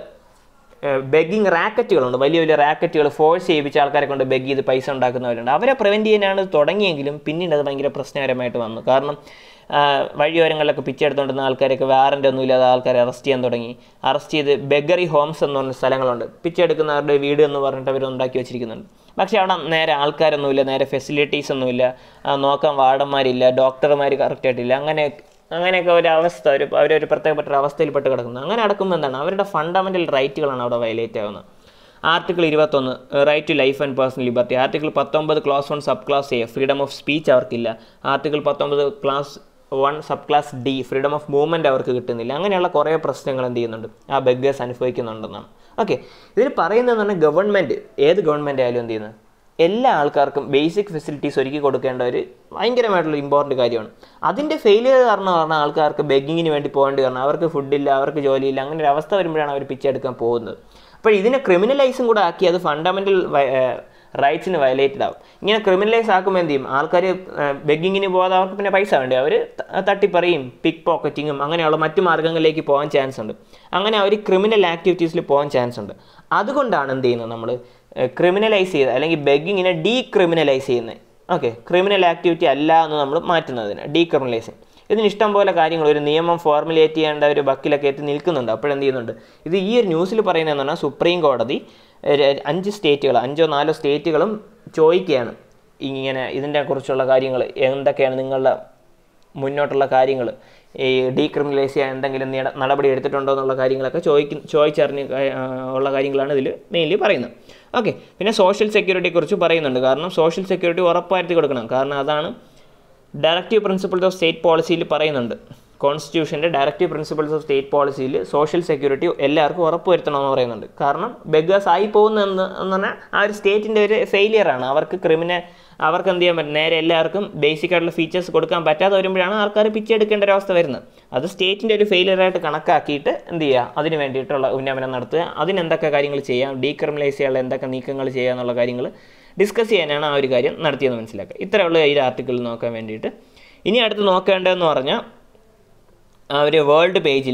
ബെഗിങ് റാക്കറ്റുകളുണ്ട് വലിയ വലിയ റാക്കറ്റുകൾ ഫോഴ്സ് ചെയ്യിപ്പിച്ച ആൾക്കാരെ കൊണ്ട് ബെഗ് ചെയ്ത് പൈസ ഉണ്ടാക്കുന്നവരുണ്ട് അവരെ പ്രിവെൻറ്റ് ചെയ്യാനാണ് തുടങ്ങിയെങ്കിലും പിന്നീട് അത് ഭയങ്കര പ്രശ്നകരമായിട്ട് വന്നു കാരണം വഴിയോരങ്ങളിലൊക്കെ പിച്ചെടുത്തുകൊണ്ടിരുന്ന ആൾക്കാരൊക്കെ വാറൻ്റ് ഒന്നുമില്ലാതെ ആൾക്കാരെ അറസ്റ്റ് ചെയ്യാൻ തുടങ്ങി അറസ്റ്റ് ചെയ്ത് ബെഗറി ഹോംസ് എന്ന് പറഞ്ഞ സ്ഥലങ്ങളുണ്ട് പിച്ചെടുക്കുന്നവരുടെ വീട് എന്ന് പറഞ്ഞിട്ട് അവർ ഉണ്ടാക്കി വെച്ചിരിക്കുന്നുണ്ട് പക്ഷേ അവിടെ നേരെ ആൾക്കാരൊന്നുമില്ല നേരെ ഫെസിലിറ്റീസ് ഒന്നുമില്ല നോക്കാൻ വാർഡന്മാരില്ല ഡോക്ടർമാർ കറക്റ്റായിട്ടില്ല അങ്ങനെ അങ്ങനെയൊക്കെ ഒരു അവസ്ഥ ഒരു അവരൊരു പ്രത്യേകപ്പെട്ട ഒരു അവസ്ഥയിൽപ്പെട്ട് കിടക്കുന്നത് അങ്ങനെ നടക്കുമ്പോൾ എന്താണ് അവരുടെ ഫണ്ടമെൻ്റൽ റൈറ്റുകളാണ് അവിടെ വയലേറ്റ് ആകുന്നത് ആർട്ടിക്കിൾ ഇരുപത്തൊന്ന് right to life and personal liberty article പത്തൊമ്പത് clause one sub clause A freedom of speech അവർക്കില്ല ആർട്ടിക്കിൾ പത്തൊമ്പത് clause one sub clause D freedom of movement അവർക്ക് കിട്ടുന്നില്ല അങ്ങനെയുള്ള കുറേ പ്രശ്നങ്ങൾ എന്ത് ചെയ്യുന്നുണ്ട് ആ ബെഗേഴ്സ് അനുഭവിക്കുന്നുണ്ടെന്നാണ് ഓക്കെ ഇതിൽ പറയുന്നതെന്ന് പറഞ്ഞാൽ ഗവൺമെൻറ് ഏത് ഗവൺമെൻറ് ആയാലും എന്ത് ചെയ്യുന്നത് എല്ലാ ആൾക്കാർക്കും ബേസിക് ഫെസിലിറ്റീസ് ഒരുക്കി കൊടുക്കേണ്ട ഒരു ഭയങ്കരമായിട്ടുള്ള ഇമ്പോർട്ടൻറ്റ് കാര്യമാണ് അതിൻ്റെ ഫെയിലിയർ കാരണം പറഞ്ഞാൽ ആൾക്കാർക്ക് ബെഗിങ്ങിന് വേണ്ടി പോകേണ്ടി വരണം അവർക്ക് ഫുഡില്ല അവർക്ക് ജോലിയില്ല അങ്ങനെ ഒരു അവസ്ഥ വരുമ്പോഴാണ് അവർ പിച്ചെടുക്കാൻ പോകുന്നത് അപ്പോൾ ഇതിനെ ക്രിമിനലൈസും കൂടെ ആക്കി അത് ഫണ്ടമെൻ്റൽ റൈറ്റ്സിന് വയലേറ്റഡ് ആവും ഇങ്ങനെ ക്രിമിനലൈസ് ആക്കുമ്പോൾ എന്ത് ചെയ്യും ആൾക്കാർ ബെഗിങ്ങിന് പോകാതെ അവർക്ക് പിന്നെ പൈസ വേണ്ടേ അവർ തട്ടിപ്പറിയും പിക്ക് പോക്കറ്റിങ്ങും അങ്ങനെയുള്ള മറ്റു മാർഗ്ഗങ്ങളിലേക്ക് പോകാൻ ചാൻസ് ഉണ്ട് അങ്ങനെ അവർ ക്രിമിനൽ ആക്ടിവിറ്റീസിൽ പോകാൻ ചാൻസ് ഉണ്ട് അതുകൊണ്ടാണ് എന്ത് ചെയ്യുന്നത് നമ്മൾ ക്രിമിനലൈസ് ചെയ്ത് അല്ലെങ്കിൽ ബെഗിങ്ങിനെ ഡീ ക്രിമിനലൈസ് ചെയ്യുന്നത് ഓക്കെ ക്രിമിനൽ ആക്ടിവിറ്റി അല്ല എന്ന് നമ്മൾ മാറ്റുന്നതിന് ഡീ ക്രിമിനലൈസിങ് ഇതിന് ഇഷ്ടം പോലെ കാര്യങ്ങൾ ഒരു നിയമം ഫോർമുലേറ്റ് ചെയ്യേണ്ട ഒരു ബക്കിലൊക്കെ എത്തി നിൽക്കുന്നുണ്ട് അപ്പോഴെന്ത് ചെയ്യുന്നുണ്ട് ഇത് ഈ ഒരു ന്യൂസിൽ പറയുന്നതെന്ന് പറഞ്ഞാൽ സുപ്രീം കോടതി ര- അഞ്ച് സ്റ്റേറ്റുകൾ അഞ്ചോ നാലോ സ്റ്റേറ്റുകളും ചോദിക്കുകയാണ് ഇങ്ങനെ ഇതിനെ കുറിച്ചുള്ള കാര്യങ്ങൾ എന്തൊക്കെയാണ് നിങ്ങളുടെ മുന്നോട്ടുള്ള കാര്യങ്ങൾ ഈ ഡീക്രിമിനലൈസ് ചെയ്യാൻ എന്തെങ്കിലും നിട- നടപടി എടുത്തിട്ടുണ്ടോ എന്നുള്ള കാര്യങ്ങളൊക്കെ ചോദിക്കും ചോദിച്ചറിഞ്ഞ് ക- ആ, ഉള്ള കാര്യങ്ങളാണ് ഇതിൽ മെയിൻലി പറയുന്നത് ഓക്കെ പിന്നെ സോഷ്യൽ സെക്യൂരിറ്റിയെ കുറിച്ച് പറയുന്നുണ്ട് കാരണം സോഷ്യൽ സെക്യൂരിറ്റി ഉറപ്പായിട്ട് കൊടുക്കണം കാരണം അതാണ് ഡയറക്റ്റീവ് പ്രിൻസിപ്പിൾസ് ഓഫ് സ്റ്റേറ്റ് പോളിസിയിൽ പറയുന്നുണ്ട് കോൺസ്റ്റിറ്റ്യൂഷൻ്റെ ഡയറക്റ്റീവ് പ്രിൻസിപ്പിൾസ് ഓഫ് സ്റ്റേറ്റ് പോളിസിയിൽ സോഷ്യൽ സെക്യൂരിറ്റി എല്ലാവർക്കും ഉറപ്പുവരുത്തണമെന്ന് പറയുന്നുണ്ട് കാരണം ബെഗേഴ്സ് ആയി പോകുന്നതെന്ന് എന്ന് പറഞ്ഞാൽ ആ ഒരു സ്റ്റേറ്റിൻ്റെ ഒരു ഫെയിലിയറാണ് അവർക്ക് ക്രിമിനൽ അവർക്ക് എന്ത് ചെയ്യാൻ പറ്റും നേരെ എല്ലാവർക്കും ബേസിക് ആയിട്ടുള്ള ഫീച്ചേഴ്സ് കൊടുക്കാൻ പറ്റാതെ വരുമ്പോഴാണ് ആൾക്കാർ പിച്ചെടുക്കേണ്ട ഒരു അവസ്ഥ വരുന്നത് അത് സ്റ്റേറ്റിൻ്റെ ഒരു ഫെയിലിയറായിട്ട് കണക്കാക്കിയിട്ട് എന്ത് ചെയ്യുക അതിന് വേണ്ടിയിട്ടുള്ള ഉന്നമനം നടത്തുക അതിനെന്തൊക്കെ കാര്യങ്ങൾ ചെയ്യാം ഡീക്രിമിനലൈസ് ചെയ്യാനുള്ള എന്തൊക്കെ നീക്കങ്ങൾ ചെയ്യുക എന്നുള്ള കാര്യങ്ങൾ ഡിസ്കസ് ചെയ്യാനാണ് ആ ഒരു കാര്യം നടത്തിയെന്ന് മനസ്സിലാക്കുക ഇത്രയുള്ള ഈ ആർട്ടിക്കിൾ നോക്കാൻ വേണ്ടിയിട്ട് ഇനി അടുത്ത് നോക്കേണ്ടതെന്ന് പറഞ്ഞാൽ ആ ഒരു വേൾഡ് പേജിൽ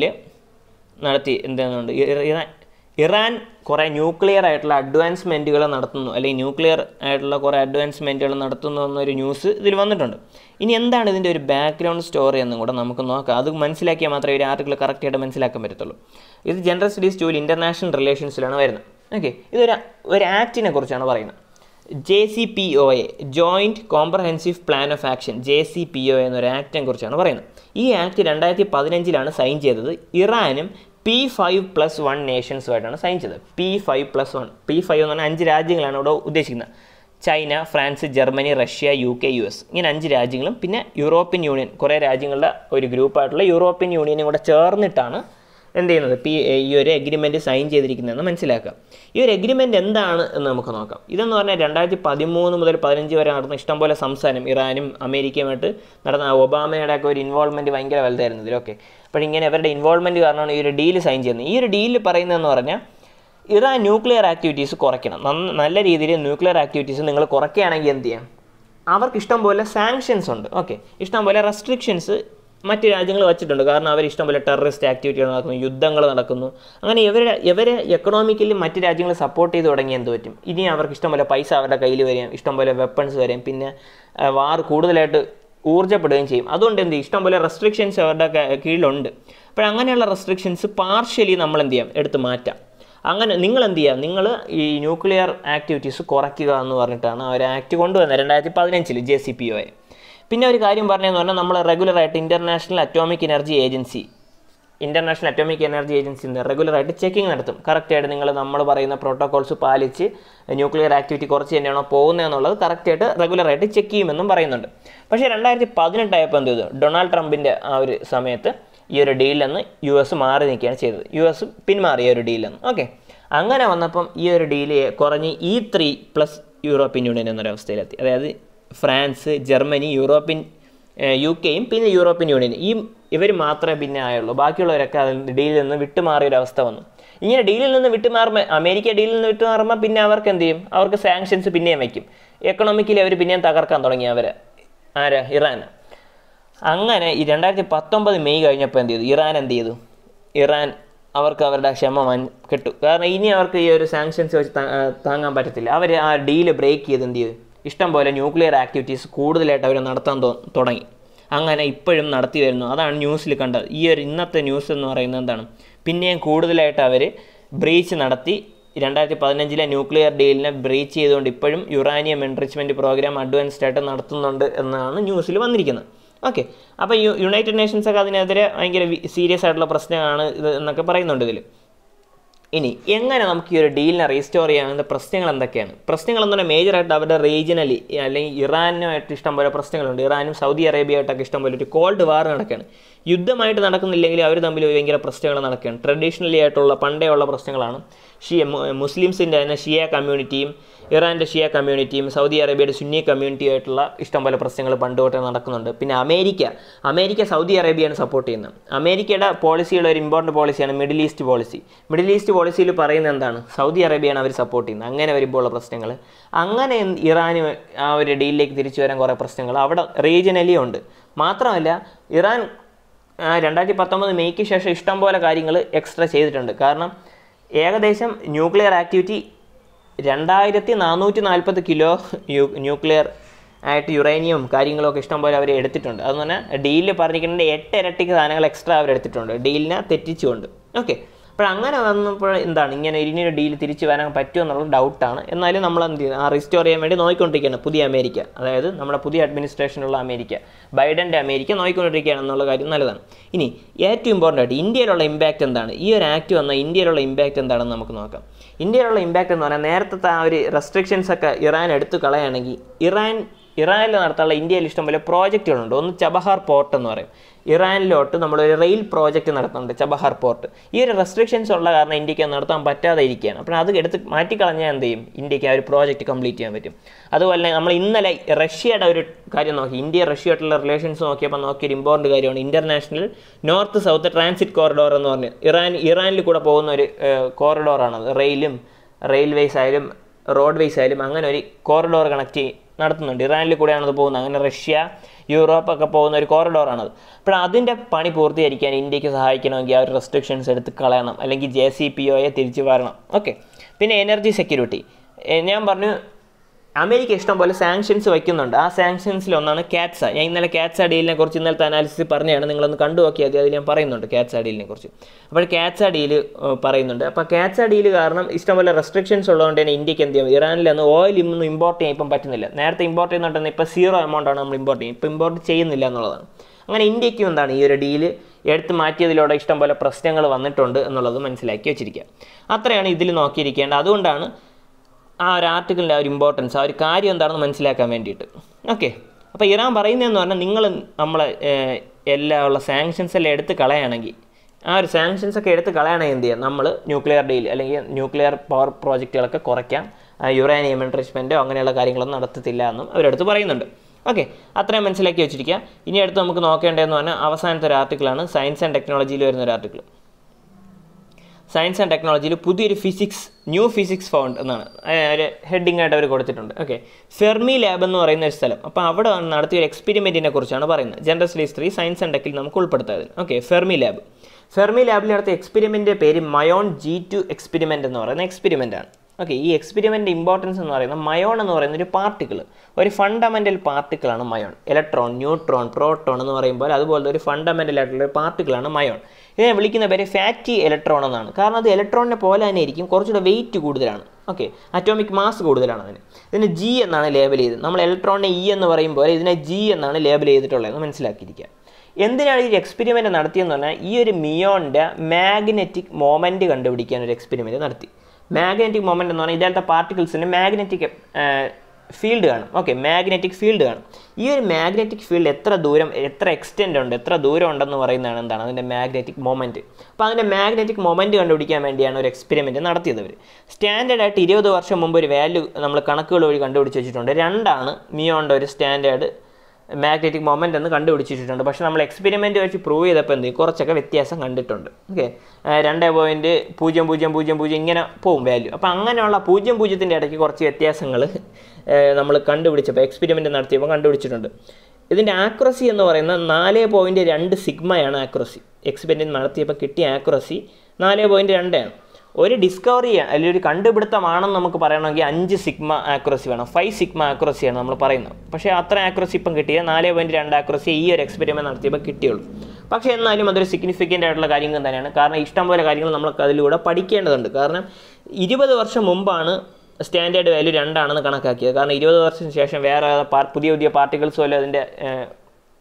നടത്തി എന്താണെന്നുണ്ട് ഇറാൻ ഇറാൻ കുറേ ന്യൂക്ലിയർ ആയിട്ടുള്ള അഡ്വാൻസ്മെൻറ്റുകൾ നടത്തുന്നു അല്ലെങ്കിൽ ന്യൂക്ലിയർ ആയിട്ടുള്ള കുറേ അഡ്വാൻസ്മെൻറ്റുകൾ നടത്തുന്നു എന്നൊരു ന്യൂസ് ഇതിൽ വന്നിട്ടുണ്ട് ഇനി എന്താണ് ഇതിൻ്റെ ഒരു ബാക്ക്ഗ്രൗണ്ട് സ്റ്റോറി എന്നും കൂടെ നമുക്ക് നോക്കാം അത് മനസ്സിലാക്കിയാൽ മാത്രമേ ഒരു ആർട്ടിക്കിൾ കറക്റ്റായിട്ട് മനസ്സിലാക്കാൻ പറ്റത്തുള്ളൂ ഇത് ജനറൽ സ്റ്റഡീസ് ടൂൽ ഇൻ്റർനാഷണൽ റിലേഷൻസിലാണ് വരുന്നത് ഓക്കെ ഇതൊരു ഒരു ആക്ടിനെ കുറിച്ചാണ് പറയുന്നത് J C P O A joint comprehensive plan of action J C P O എന്നൊരു ആക്ടിനെ കുറിച്ചാണ് പറയുന്നത് ഈ ആക്ട് രണ്ടായിരത്തി പതിനഞ്ചിലാണ് സൈൻ ചെയ്തത് ഇറാനും പി ഫൈവ് പ്ലസ് വൺ നേഷൻസുമായിട്ടാണ് സൈൻ ചെയ്തത് P five plus one P five എന്ന് പറഞ്ഞാൽ അഞ്ച് രാജ്യങ്ങളാണ് ഇവിടെ ഉദ്ദേശിക്കുന്നത് China France Germany Russia U K U S ഇങ്ങനെ അഞ്ച് രാജ്യങ്ങളും പിന്നെ യൂറോപ്യൻ യൂണിയൻ കുറേ രാജ്യങ്ങളുടെ ഒരു ഗ്രൂപ്പായിട്ടുള്ള യൂറോപ്യൻ യൂണിയനും കൂടെ ചേർന്നിട്ടാണ് എന്ത് ചെയ്യുന്നത് പി ഈ ഒരു എഗ്രിമെൻറ്റ് സൈൻ ചെയ്തിരിക്കുന്നതെന്ന് മനസ്സിലാക്കാം ഈ ഒരു എഗ്രിമെൻറ്റ് എന്താണ് എന്ന് നമുക്ക് നോക്കാം ഇതെന്ന് പറഞ്ഞാൽ രണ്ടായിരത്തി പതിമൂന്ന് മുതൽ പതിനഞ്ച് വരെ നടന്ന ഇഷ്ടംപോലെ സംസാരം ഇറാനും അമേരിക്കയുമായിട്ട് നടന്ന ഒബാമയുടെ ഒക്കെ ഒരു ഇൻവോൾവ്മെൻറ്റ് ഭയങ്കര വലുതായിരുന്നു ഇതിലൊക്കെ അപ്പോൾ ഇങ്ങനെ അവരുടെ ഇൻവോൾവ്മെൻറ്റ് കാരണമാണ് ഈ ഒരു ഡീല് സൈൻ ചെയ്യുന്നത് ഈ ഒരു ഡീല് പറയുന്നതെന്ന് പറഞ്ഞാൽ ഇറാൻ ന്യൂക്ലിയർ ആക്ടിവിറ്റീസ് കുറയ്ക്കണം നന്ന- നല്ല രീതിയിൽ ന്യൂക്ലിയർ ആക്ടിവിറ്റീസ് നിങ്ങൾ കുറയ്ക്കുകയാണെങ്കിൽ എന്ത് ചെയ്യാം അവർക്ക് ഇഷ്ടം പോലെ സാങ്ഷൻസ് ഉണ്ട് ഓക്കെ ഇഷ്ടം പോലെ റെസ്ട്രിക്ഷൻസ് മറ്റ് രാജ്യങ്ങൾ വച്ചിട്ടുണ്ട് കാരണം അവർ ഇഷ്ടം പോലെ ടെററിസ്റ്റ് ആക്ടിവിറ്റികൾ നടക്കുന്നു യുദ്ധങ്ങൾ നടക്കുന്നു അങ്ങനെ ഇവരെ ഇവരെ എക്കണോമിക്കലി മറ്റ് രാജ്യങ്ങൾ സപ്പോർട്ട് ചെയ്ത് തുടങ്ങി എന്ത് പറ്റും ഇനി അവർക്ക് ഇഷ്ടം പോലെ പൈസ അവരുടെ കയ്യിൽ വരികയും ഇഷ്ടം പോലെ വെപ്പൺസ് വരെയും പിന്നെ വാർ കൂടുതലായിട്ട് ഊർജ്ജപ്പെടുകയും ചെയ്യും അതുകൊണ്ട് എന്ത് ചെയ്യും? ഇഷ്ടം പോലെ റെസ്ട്രിക്ഷൻസ് അവരുടെ ക- കീഴിലുണ്ട് അപ്പോൾ അങ്ങനെയുള്ള റെസ്ട്രിക്ഷൻസ് പാർഷ്യലി നമ്മൾ എന്ത് ചെയ്യാം എടുത്ത് മാറ്റാം അങ്ങനെ നിങ്ങൾ എന്ത് ചെയ്യുക നിങ്ങൾ ഈ ന്യൂക്ലിയർ ആക്ടിവിറ്റീസ് കുറയ്ക്കുക എന്ന് പറഞ്ഞിട്ടാണ് ആ ഒരു ആക്ട് കൊണ്ടുവന്നത് രണ്ടായിരത്തി പതിനഞ്ചിൽ ജെ സി പി ഒ പിന്നെ ഒരു കാര്യം പറഞ്ഞതെന്ന് പറഞ്ഞാൽ നമ്മൾ റെഗുലറായിട്ട് International Atomic Energy Agency International Atomic Energy Agency റെഗുലറായിട്ട് ചെക്കിംഗ് നടത്തും കറക്റ്റായിട്ട് നിങ്ങൾ നമ്മൾ പറയുന്ന പ്രോട്ടോകോൾസ് പാലിച്ച് ന്യൂക്ലിയർ ആക്ടിവിറ്റി കുറച്ച് തന്നെയാണോ പോകുന്നതെന്നുള്ളത് കറക്റ്റായിട്ട് റെഗുലറായിട്ട് ചെക്ക് ചെയ്യുമെന്നും പറയുന്നുണ്ട് പക്ഷേ രണ്ടായിരത്തി പതിനെട്ടായപ്പോൾ എന്ത് ചെയ്തു ഡൊണാൾഡ് ട്രംപിൻ്റെ ആ ഒരു സമയത്ത് ഈ ഒരു ഡീലിൽ നിന്ന് യു എസ് മാറി നിൽക്കുകയാണ് ചെയ്തത് യു എസ് പിന്മാറിയ ഒരു ഡീലിൽ നിന്ന് ഓക്കെ അങ്ങനെ വന്നപ്പം ഈ ഒരു ഡീല് കുറഞ്ഞ് E three plus European Union എന്നൊരവസ്ഥയിലെത്തി അതായത് France Germany European uh U കെയും പിന്നെ യൂറോപ്യൻ യൂണിയൻ ഈ ഇവർ മാത്രമേ പിന്നെ ആയുള്ളൂ ബാക്കിയുള്ളവരൊക്കെ അതിൽ ഡീലിൽ നിന്ന് വിട്ടുമാറിയ ഒരു അവസ്ഥ വന്നു ഇങ്ങനെ ഡീലിൽ നിന്ന് വിട്ടുമാറുമ്പോൾ അമേരിക്ക ഡീലിൽ നിന്ന് വിട്ടുമാറുമ്പോൾ പിന്നെ അവർക്ക് എന്ത് ചെയ്യും അവർക്ക് സാങ്ഷൻസ് പിന്നെയും വയ്ക്കും എക്കണോമിക്കലി അവർ പിന്നെയും തകർക്കാൻ തുടങ്ങി അവരെ ആരാ ഇറാൻ അങ്ങനെ ഈ രണ്ടായിരത്തി പത്തൊമ്പത് മെയ് കഴിഞ്ഞപ്പോൾ എന്ത് ചെയ്തു ഇറാൻ എന്ത് ചെയ്തു ഇറാൻ അവർക്ക് അവരുടെ ക്ഷമ മൻ കിട്ടു കാരണം ഇനി അവർക്ക് ഈ ഒരു സാങ്ഷൻസ് വെച്ച് താ- ആ, താങ്ങാൻ പറ്റത്തില്ല അവർ ആ ഡീല് ബ്രേക്ക് ചെയ്ത് എന്ത് ചെയ്തു ഇഷ്ടം പോലെ ന്യൂക്ലിയർ ആക്ടിവിറ്റീസ് കൂടുതലായിട്ട് അവർ നടത്താൻ തോ- തുടങ്ങി അങ്ങനെ ഇപ്പോഴും നടത്തി വരുന്നു അതാണ് ന്യൂസിൽ കണ്ടത് ഈ ഒരു ഇന്നത്തെ ന്യൂസ് എന്ന് പറയുന്നത് എന്താണ് പിന്നെയും കൂടുതലായിട്ട് അവർ ബ്രീച്ച് നടത്തി രണ്ടായിരത്തി പതിനഞ്ചിലെ ന്യൂക്ലിയർ ഡീലിനെ ബ്രീച്ച് ചെയ്തുകൊണ്ട് ഇപ്പോഴും യുറാനിയം എൻറിച്ച്മെൻറ്റ് പ്രോഗ്രാം അഡ്വാൻസ്ഡ് ആയിട്ട് നടത്തുന്നുണ്ട് എന്നാണ് ന്യൂസിൽ വന്നിരിക്കുന്നത് ഓക്കെ അപ്പോൾ യു യുണൈറ്റഡ് നേഷൻസ് ഒക്കെ അതിനെതിരെ ഭയങ്കര സീരിയസ് ആയിട്ടുള്ള പ്രശ്നമാണ് ഇത് എന്നൊക്കെ പറയുന്നുണ്ട് ഇതിൽ ഇനി എങ്ങനെ നമുക്ക് ഈ ഒരു ഡീലിനെ റീസ്റ്റോർ ചെയ്യാവുന്ന പ്രശ്നങ്ങൾ എന്തൊക്കെയാണ് പ്രശ്നങ്ങൾ എന്ന് പറഞ്ഞാൽ മേജറായിട്ട് അവരുടെ റീജിയണലി അല്ലെങ്കിൽ ഇറാനുമായിട്ട് ഇഷ്ടംപോലെ പ്രശ്നങ്ങളുണ്ട് ഇറാനും സൗദി അറേബ്യയായിട്ടൊക്കെ ഇഷ്ടംപോലെ ഒരു കോൾഡ് വാർ നടക്കുകയാണ് യുദ്ധമായിട്ട് നടക്കുന്നില്ലെങ്കിൽ അവർ തമ്മിൽ ഭയങ്കര പ്രശ്നങ്ങൾ നടക്കുകയാണ് ട്രഡീഷണലി ആയിട്ടുള്ള പണ്ടേ ഉള്ള പ്രശ്നങ്ങളാണ് ഷിയ മുസ്ലിംസിൻ്റെ തന്നെ ഷിയ കമ്മ്യൂണിറ്റിയും ഇറാൻ്റെ ഷിയ കമ്മ്യൂണിറ്റിയും സൗദി അറേബ്യയുടെ സുന്നി കമ്മ്യൂണിറ്റിയായിട്ടുള്ള ഇഷ്ടംപോലെ പ്രശ്നങ്ങൾ പണ്ട് തൊട്ടേ നടക്കുന്നുണ്ട് പിന്നെ അമേരിക്ക അമേരിക്ക സൗദി അറേബ്യയാണ് സപ്പോർട്ട് ചെയ്യുന്നത് അമേരിക്കയുടെ പോളിസിയുടെ ഒരു ഇമ്പോർട്ടൻറ്റ് പോളിസിയാണ് Middle East policy Middle East പോളിസിയിൽ പറയുന്നത് എന്താണ് സൗദി അറേബ്യയാണ് അവർ സപ്പോർട്ട് ചെയ്യുന്നത് അങ്ങനെ വരുമ്പോൾ ഉള്ള പ്രശ്നങ്ങൾ അങ്ങനെ ഇറാന് ആ ഒരു ഡീലിലേക്ക് തിരിച്ചു വരാൻ കുറേ പ്രശ്നങ്ങൾ അവിടെ റീജിയനലി ഉണ്ട് മാത്രമല്ല ഇറാൻ രണ്ടായിരത്തി പത്തൊമ്പത് മെയ്ക്ക് ശേഷം ഇഷ്ടംപോലെ കാര്യങ്ങൾ എക്സ്ട്രാ ചെയ്തിട്ടുണ്ട് കാരണം ഏകദേശം ന്യൂക്ലിയർ ആക്ടിവിറ്റി രണ്ടായിരത്തി നാനൂറ്റി നാൽപ്പത് കിലോ യു ന്യൂക്ലിയർ ആയിട്ട് യുറേനിയം കാര്യങ്ങളൊക്കെ ഇഷ്ടംപോലെ അവർ എടുത്തിട്ടുണ്ട് അതെന്ന് പറഞ്ഞാൽ ഡീലിൽ പറഞ്ഞിരിക്കുന്നത് എട്ട് ഇരട്ടിക്ക് സാധനങ്ങൾ എക്സ്ട്രാ അവർ എടുത്തിട്ടുണ്ട് ഡീലിനെ തെറ്റിച്ചുകൊണ്ട് ഓക്കെ അപ്പോൾ അങ്ങനെ വന്നപ്പോൾ എന്താണ് ഇങ്ങനെ ഇനി ഒരു ഡീൽ തിരിച്ചു വരാൻ പറ്റുമോ എന്നുള്ള ഡൗട്ടാണ് എന്നാലും നമ്മൾ എന്ത് ചെയ്യും ആ റിസ്റ്റോർ ചെയ്യാൻ വേണ്ടി നോക്കിക്കൊണ്ടിരിക്കുകയാണ് പുതിയ അമേരിക്ക അതായത് നമ്മുടെ പുതിയ അഡ്മിനിസ്ട്രേഷനുള്ള അമേരിക്ക ബൈഡൻ്റെ അമേരിക്ക നോക്കിക്കൊണ്ടിരിക്കുകയാണ് എന്നുള്ള കാര്യം നല്ലതാണ് ഇനി ഏറ്റവും ഇമ്പോർട്ടൻ്റ് ആയിട്ട് ഇന്ത്യയിലുള്ള ഇമ്പാക്റ്റ് എന്താണ് ഈ ഒരു ആക്ട് വന്നാൽ ഇന്ത്യയിലുള്ള ഇമ്പാക്റ്റ് എന്താണെന്ന് നമുക്ക് നോക്കാം ഇന്ത്യയിലുള്ള ഇമ്പാക്റ്റ് എന്ന് പറഞ്ഞാൽ നേരത്തെ ആ ഒരു റെസ്ട്രിക്ഷൻസ് ഒക്കെ ഇറാൻ എടുത്തു കളയുകയാണെങ്കിൽ ഇറാൻ ഇറാനിൽ നടത്താനുള്ള ഇന്ത്യയിൽ ഇഷ്ടംപോലെ പ്രോജക്റ്റുകളുണ്ട് ഒന്ന് ചബഹാർ പോർട്ട് എന്ന് പറയും ഇറാനിലോട്ട് നമ്മളൊരു റെയിൽ പ്രോജക്റ്റ് നടത്തുന്നുണ്ട് ചബഹാർ പോർട്ട് ഈ ഒരു റെസ്ട്രിക്ഷൻസ് ഉള്ള കാരണം ഇന്ത്യക്ക് അത് നടത്താൻ പറ്റാതെ ഇരിക്കുകയാണ് അപ്പോൾ അത് എടുത്ത് മാറ്റിക്കളഞ്ഞാൽ എന്ത് ചെയ്യും ഇന്ത്യക്ക് ആ ഒരു പ്രോജക്റ്റ് കംപ്ലീറ്റ് ചെയ്യാൻ പറ്റും അതുപോലെ നമ്മൾ ഇന്നലെ റഷ്യയുടെ ഒരു കാര്യം നോക്കി ഇന്ത്യ റഷ്യയായിട്ടുള്ള റിലേഷൻസ് നോക്കിയപ്പോൾ നോക്കിയൊരു ഇമ്പോർട്ടൻറ്റ് കാര്യമാണ് International North South Transit Corridor എന്ന് പറഞ്ഞ് ഇറാൻ ഇറാനിൽ കൂടെ പോകുന്ന ഒരു കോറിഡോറാണത് റെയിലും റെയിൽവേസ് ആയാലും റോഡ് വേസ് ആയാലും അങ്ങനെ ഒരു കോറിഡോർ കണക്ട് നടത്തുന്നുണ്ട് ഇറാനിൽ കൂടെയാണത് പോകുന്നത് അങ്ങനെ റഷ്യ യൂറോപ്പ് ഒക്കെ പോകുന്ന ഒരു കോറിഡോറാണത് അപ്പോൾ അതിൻ്റെ പണി പൂർത്തീകരിക്കാൻ ഇന്ത്യക്ക് സഹായിക്കണമെങ്കിൽ ആ ഒരു റെസ്ട്രിക്ഷൻസ് എടുത്ത് കളയണം അല്ലെങ്കിൽ ജെ സി പി ഒയെ തിരിച്ചു വരണം ഓക്കെ പിന്നെ എനർജി സെക്യൂരിറ്റി ഞാൻ പറഞ്ഞു അമേരിക്ക ഇഷ്ടം പോലെ സാങ്ഷൻസ് വയ്ക്കുന്നുണ്ട് ആ സാങ്ഷൻസിൽ ഒന്നാണ് കാറ്റ്സ ഞാൻ ഇന്നലെ കാറ്റ്സ ഡീലിനെ കുറിച്ച് ഇന്നലത്തെ അനാലിസിസ് പറഞ്ഞതാണ് നിങ്ങളൊന്ന് കണ്ടു നോക്കിയാൽ മതി അതിൽ ഞാൻ പറയുന്നുണ്ട് കാറ്റ്സ ഡീലിനെ കുറിച്ച് അപ്പോൾ കാറ്റ്സ ഡീല് പറയുന്നുണ്ട് അപ്പോൾ കാറ്റ്സ ഡീല് കാരണം ഇഷ്ടംപോലെ റെസ്ട്രിക്ഷൻസ് ഉള്ളതുകൊണ്ട് തന്നെ ഇന്ത്യക്ക് എന്ത് ചെയ്യും ഇറാനിൽ നിന്ന് ഓയിൽ ഒന്നും ഇമ്പോർട്ട് ചെയ്യാൻ ഇപ്പം പറ്റുന്നില്ല നേരത്തെ ഇമ്പോർട്ട് ചെയ്യുന്നുണ്ടെന്ന് ഇപ്പോൾ സീറോ എമൗണ്ട് ആണ് നമ്മൾ ഇമ്പോർട്ട് ചെയ്യുന്നത് ഇപ്പോൾ ഇമ്പോർട്ട് ചെയ്യുന്നില്ല എന്നുള്ളതാണ് അങ്ങനെ ഇന്ത്യക്കും എന്താണ് ഈ ഒരു ഡീല് എടുത്ത് മാറ്റിയതിലൂടെ ഇഷ്ടംപോലെ പ്രശ്നങ്ങൾ വന്നിട്ടുണ്ട് എന്നുള്ളത് മനസ്സിലാക്കി വെച്ചിരിക്കുക അത്രയാണ് ഇതിൽ നോക്കിയിരിക്കേണ്ടത് അതുകൊണ്ടാണ് ആ ഒരു ആർട്ടിക്കിളിൻ്റെ ആ ഒരു ഇമ്പോർട്ടൻസ് ആ ഒരു കാര്യം എന്താണെന്ന് മനസ്സിലാക്കാൻ വേണ്ടിയിട്ട് ഓക്കെ അപ്പോൾ ഇറാൻ പറയുന്നതെന്ന് പറഞ്ഞാൽ നിങ്ങൾ നമ്മളെ എല്ലാ ഉള്ള സാങ്ഷൻസ് എല്ലാം എടുത്ത് കളയുകയാണെങ്കിൽ ആ ഒരു സാങ്ഷൻസ് ഒക്കെ എടുത്ത് കളയണമെങ്കിൽ എന്ത് ചെയ്യാം നമ്മൾ ന്യൂക്ലിയർ ഡീൽ അല്ലെങ്കിൽ ന്യൂക്ലിയർ പവർ പ്രോജക്റ്റുകളൊക്കെ കുറയ്ക്കാം യുറേനിയം എൻട്രിച്ച്മെൻറ്റോ അങ്ങനെയുള്ള കാര്യങ്ങളൊന്നും നടത്തത്തില്ല എന്നും അവരെടുത്ത് പറയുന്നുണ്ട് ഓക്കെ അത്രയും മനസ്സിലാക്കി വെച്ചിരിക്കുക ഇനി അടുത്ത് നമുക്ക് നോക്കേണ്ടതെന്ന് പറഞ്ഞാൽ അവസാനത്തെ ഒരു ആർട്ടിക്കിളാണ് സയൻസ് ആൻഡ് ടെക്നോളജിയിൽ വരുന്ന ഒരു ആർട്ടിക്കിൾ സയൻസ് ആൻഡ് ടെക്നോളജിയിൽ പുതിയൊരു ഫിസിക്സ് ന്യൂ ഫിസിക്സ് ഫൗണ്ട് എന്നാണ് ഒരു ഹെഡിങ് ആയിട്ട് അവർ കൊടുത്തിട്ടുണ്ട് ഓക്കെ ഫെർമി ലാബ് എന്ന് പറയുന്ന ഒരു സ്ഥലം അപ്പോൾ അവിടെ നടത്തിയ ഒരു എക്സ്പെരിമെൻറ്റിനെ കുറിച്ചാണ് പറയുന്നത് ജനറൽ സ്ലീസ് ത്രീ സയൻസ് ആൻഡ് ടെക്കിൽ നമുക്ക് ഉൾപ്പെടുത്താതെ ഓക്കെ ഫെർമി ലാബ് ഫെർമി ലാബിൽ നടത്തിയ എക്സ്പെരിമെൻ്റെ പേര് മയോൺ ജി ടു എക്സ്പെരിമെൻ്റ് എന്ന് പറയുന്ന എക്സ്പെരിമെൻ്റ് ആണ് ഓക്കെ ഈ എക്സ്പെരിമെൻ്റ് ഇമ്പോർട്ടൻസ് എന്ന് പറയുന്നത് മയോൺ എന്ന് പറയുന്ന ഒരു പാർട്ടിക്കിൾ ഒരു ഫണ്ടമെൻ്റൽ പാർട്ടിക്കിളാണ് മയോൺ ഇലക്ട്രോൺ ന്യൂട്രോൺ പ്രോട്ടോൺ എന്ന് പറയുമ്പോൾ അതുപോലത്തെ ഒരു ഫണ്ടമെൻ്റൽ ആയിട്ടുള്ള ഒരു പാർട്ടിക്കിളാണ് മയോൺ ഇതിനെ വിളിക്കുന്ന പേര് ഫാറ്റി ഇലക്ട്രോൺ എന്നാണ് കാരണം അത് ഇലക്ട്രോണിനെ പോലെ തന്നെ ഇരിക്കും കുറച്ചുകൂടെ വെയിറ്റ് കൂടുതലാണ് ഓക്കെ അറ്റോമിക് മാസ് കൂടുതലാണ് അതിന് ഇതിന് ജി എന്നാണ് ലേബൽ ചെയ്തത് നമ്മൾ ഇലക്ട്രോണിനെ ഇ എന്ന് പറയുമ്പോൾ ഇതിനെ ജി എന്നാണ് ലേബൽ ചെയ്തിട്ടുള്ളത് മനസ്സിലാക്കിയിരിക്കുക എന്തിനാണ് ഈ എക്സ്പെരിമെൻറ്റ് നടത്തിയെന്ന് പറഞ്ഞാൽ ഈ ഒരു മിയോണിൻ്റെ മാഗ്നറ്റിക് മൊമെൻറ്റ് കണ്ടുപിടിക്കാൻ ഒരു എക്സ്പെരിമെൻറ്റ് നടത്തി മാഗ്നറ്റിക് മൊമെൻ്റ് എന്ന് പറഞ്ഞാൽ ഇതേലത്തെ പാർട്ടിക്കിൾസിന് മാഗ്നറ്റിക് ഫീൽഡ് കാണും ഓക്കെ മാഗ്നറ്റിക് ഫീൽഡ് കാണും ഈ ഒരു മാഗ്നറ്റിക് ഫീൽഡ് എത്ര ദൂരം എത്ര എക്സ്റ്റെൻഡ് ഉണ്ട് എത്ര ദൂരം ഉണ്ടെന്ന് പറയുന്നതാണ് എന്താണ് അതിൻ്റെ മാഗ്നറ്റിക് മൊമെൻറ്റ് അപ്പോൾ അതിൻ്റെ മാഗ്നറ്റിക് മൊമെൻറ്റ് കണ്ടുപിടിക്കാൻ വേണ്ടിയാണ് ഒരു എക്സ്പെരിമെൻറ്റ് നടത്തിയത് അവർ സ്റ്റാൻഡേർഡ് ആയിട്ട് ഇരുപത് വർഷം മുമ്പ് ഒരു വാല്യൂ നമ്മൾ കണക്കുകൾ വഴി കണ്ടുപിടിച്ച് വെച്ചിട്ടുണ്ട് രണ്ടാണ് മിയോണിൻ്റെ ഒരു സ്റ്റാൻഡേർഡ് മാഗ്നറ്റിക് മൊമെൻ്റ് എന്ന് കണ്ടുപിടിച്ചിട്ടുണ്ട് പക്ഷേ നമ്മൾ എക്സ്പെരിമെൻറ്റ് വെച്ച് പ്രൂവ് ചെയ്തപ്പോൾ എന്ത് കുറച്ചൊക്കെ വ്യത്യാസം കണ്ടിട്ടുണ്ട് ഓക്കെ രണ്ട് പോയിൻറ്റ് പൂജ്യം പൂജ്യം പൂജ്യം പൂജ്യം ഇങ്ങനെ പോവും വാല്യൂ അപ്പോൾ അങ്ങനെയുള്ള പൂജ്യം പൂജ്യത്തിൻ്റെ ഇടയ്ക്ക് കുറച്ച് വ്യത്യാസങ്ങൾ നമ്മൾ കണ്ടുപിടിച്ചപ്പോൾ എക്സ്പെരിമെൻറ്റ് നടത്തിയപ്പോൾ കണ്ടുപിടിച്ചിട്ടുണ്ട് ഇതിൻ്റെ ആക്യുറസി എന്ന് പറയുന്നത് നാല് പോയിൻറ്റ് രണ്ട് സിഗ്മയാണ് ആക്യുറസി എക്സ്പെരിമെൻറ്റ് നടത്തിയപ്പോൾ കിട്ടിയ ആക്യുറസി നാല് പോയിൻറ്റ് രണ്ടാണ് ഒരു ഡിസ്കവറി അല്ലെങ്കിൽ ഒരു കണ്ടുപിടുത്തമാണെന്ന് നമുക്ക് പറയണമെങ്കിൽ അഞ്ച് സിഗ്മ ആക്യുറസി വേണം ഫൈവ് സിഗ്മ ആക്യുറസിയാണ് നമ്മൾ പറയുന്നത് പക്ഷേ അത്ര ആക്യുറസി ഇപ്പം കിട്ടിയ നാല് പോയിൻറ്റ് രണ്ട് ആക്യുറസി ഈ ഒരു എക്സ്പെരിമെൻറ്റ് നടത്തിയപ്പോൾ കിട്ടിയുള്ളൂ പക്ഷേ എന്നാലും അതൊരു സിഗ്നിഫിക്കൻ്റ് ആയിട്ടുള്ള കാര്യങ്ങൾ തന്നെയാണ് കാരണം ഇഷ്ടംപോലെ കാര്യങ്ങൾ നമുക്ക് അതിലൂടെ പഠിക്കേണ്ടതുണ്ട് കാരണം ഇരുപത് വർഷം മുമ്പാണ് സ്റ്റാൻഡേർഡ് വാല്യൂ രണ്ടാണെന്ന് കണക്കാക്കിയത് കാരണം ഇരുപത് വർഷത്തിന് ശേഷം വേറെ പുതിയ പുതിയ പാർട്ടിക്കിൾസ് പോലെ അതിൻ്റെ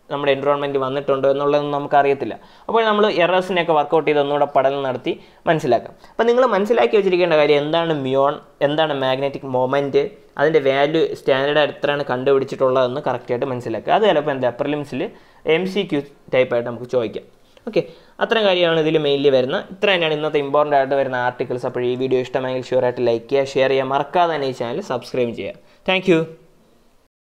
നമ്മുടെ എൻവറോൺമെൻറ്റ് വന്നിട്ടുണ്ടോ എന്നുള്ളതൊന്നും നമുക്കറിയത്തില്ല അപ്പോൾ നമ്മൾ എറേഴ്സിനെയൊക്കെ വർക്കൗട്ട് ചെയ്ത് ഒന്നുകൂടെ പഠനം നടത്തി മനസ്സിലാക്കാം അപ്പോൾ നിങ്ങൾ മനസ്സിലാക്കി വെച്ചിരിക്കേണ്ട കാര്യം എന്താണ് മ്യോൺ എന്താണ് മാഗ്നറ്റിക് മൊമെൻറ്റ് അതിൻ്റെ വാല്യൂ സ്റ്റാൻഡേർഡ് എത്രയാണ് കണ്ടുപിടിച്ചിട്ടുള്ളതെന്ന് കറക്റ്റായിട്ട് മനസ്സിലാക്കുക അത് ചിലപ്പോൾ എന്താ പ്രിലിംസിൽ എം സി ക്യൂ ടൈപ്പായിട്ട് നമുക്ക് ചോദിക്കാം ഓക്കെ അത്തരം കാര്യമാണ് ഇതിൽ മെയിൻലി വരുന്നത് ഇത്ര തന്നെയാണ് ഇന്നത്തെ ഇമ്പോർട്ടൻ്റ് ആയിട്ട് വരുന്ന ആർട്ടിക്കിൾസ് അപ്പോൾ ഈ വീഡിയോ ഇഷ്ടമെങ്കിൽ ഷുവറായിട്ട് ലൈക്ക് ചെയ്യുക ഷെയർ ചെയ്യുക മറക്കാതെ തന്നെ ഈ ചാനൽ സബ്സ്ക്രൈബ് ചെയ്യുക താങ്ക്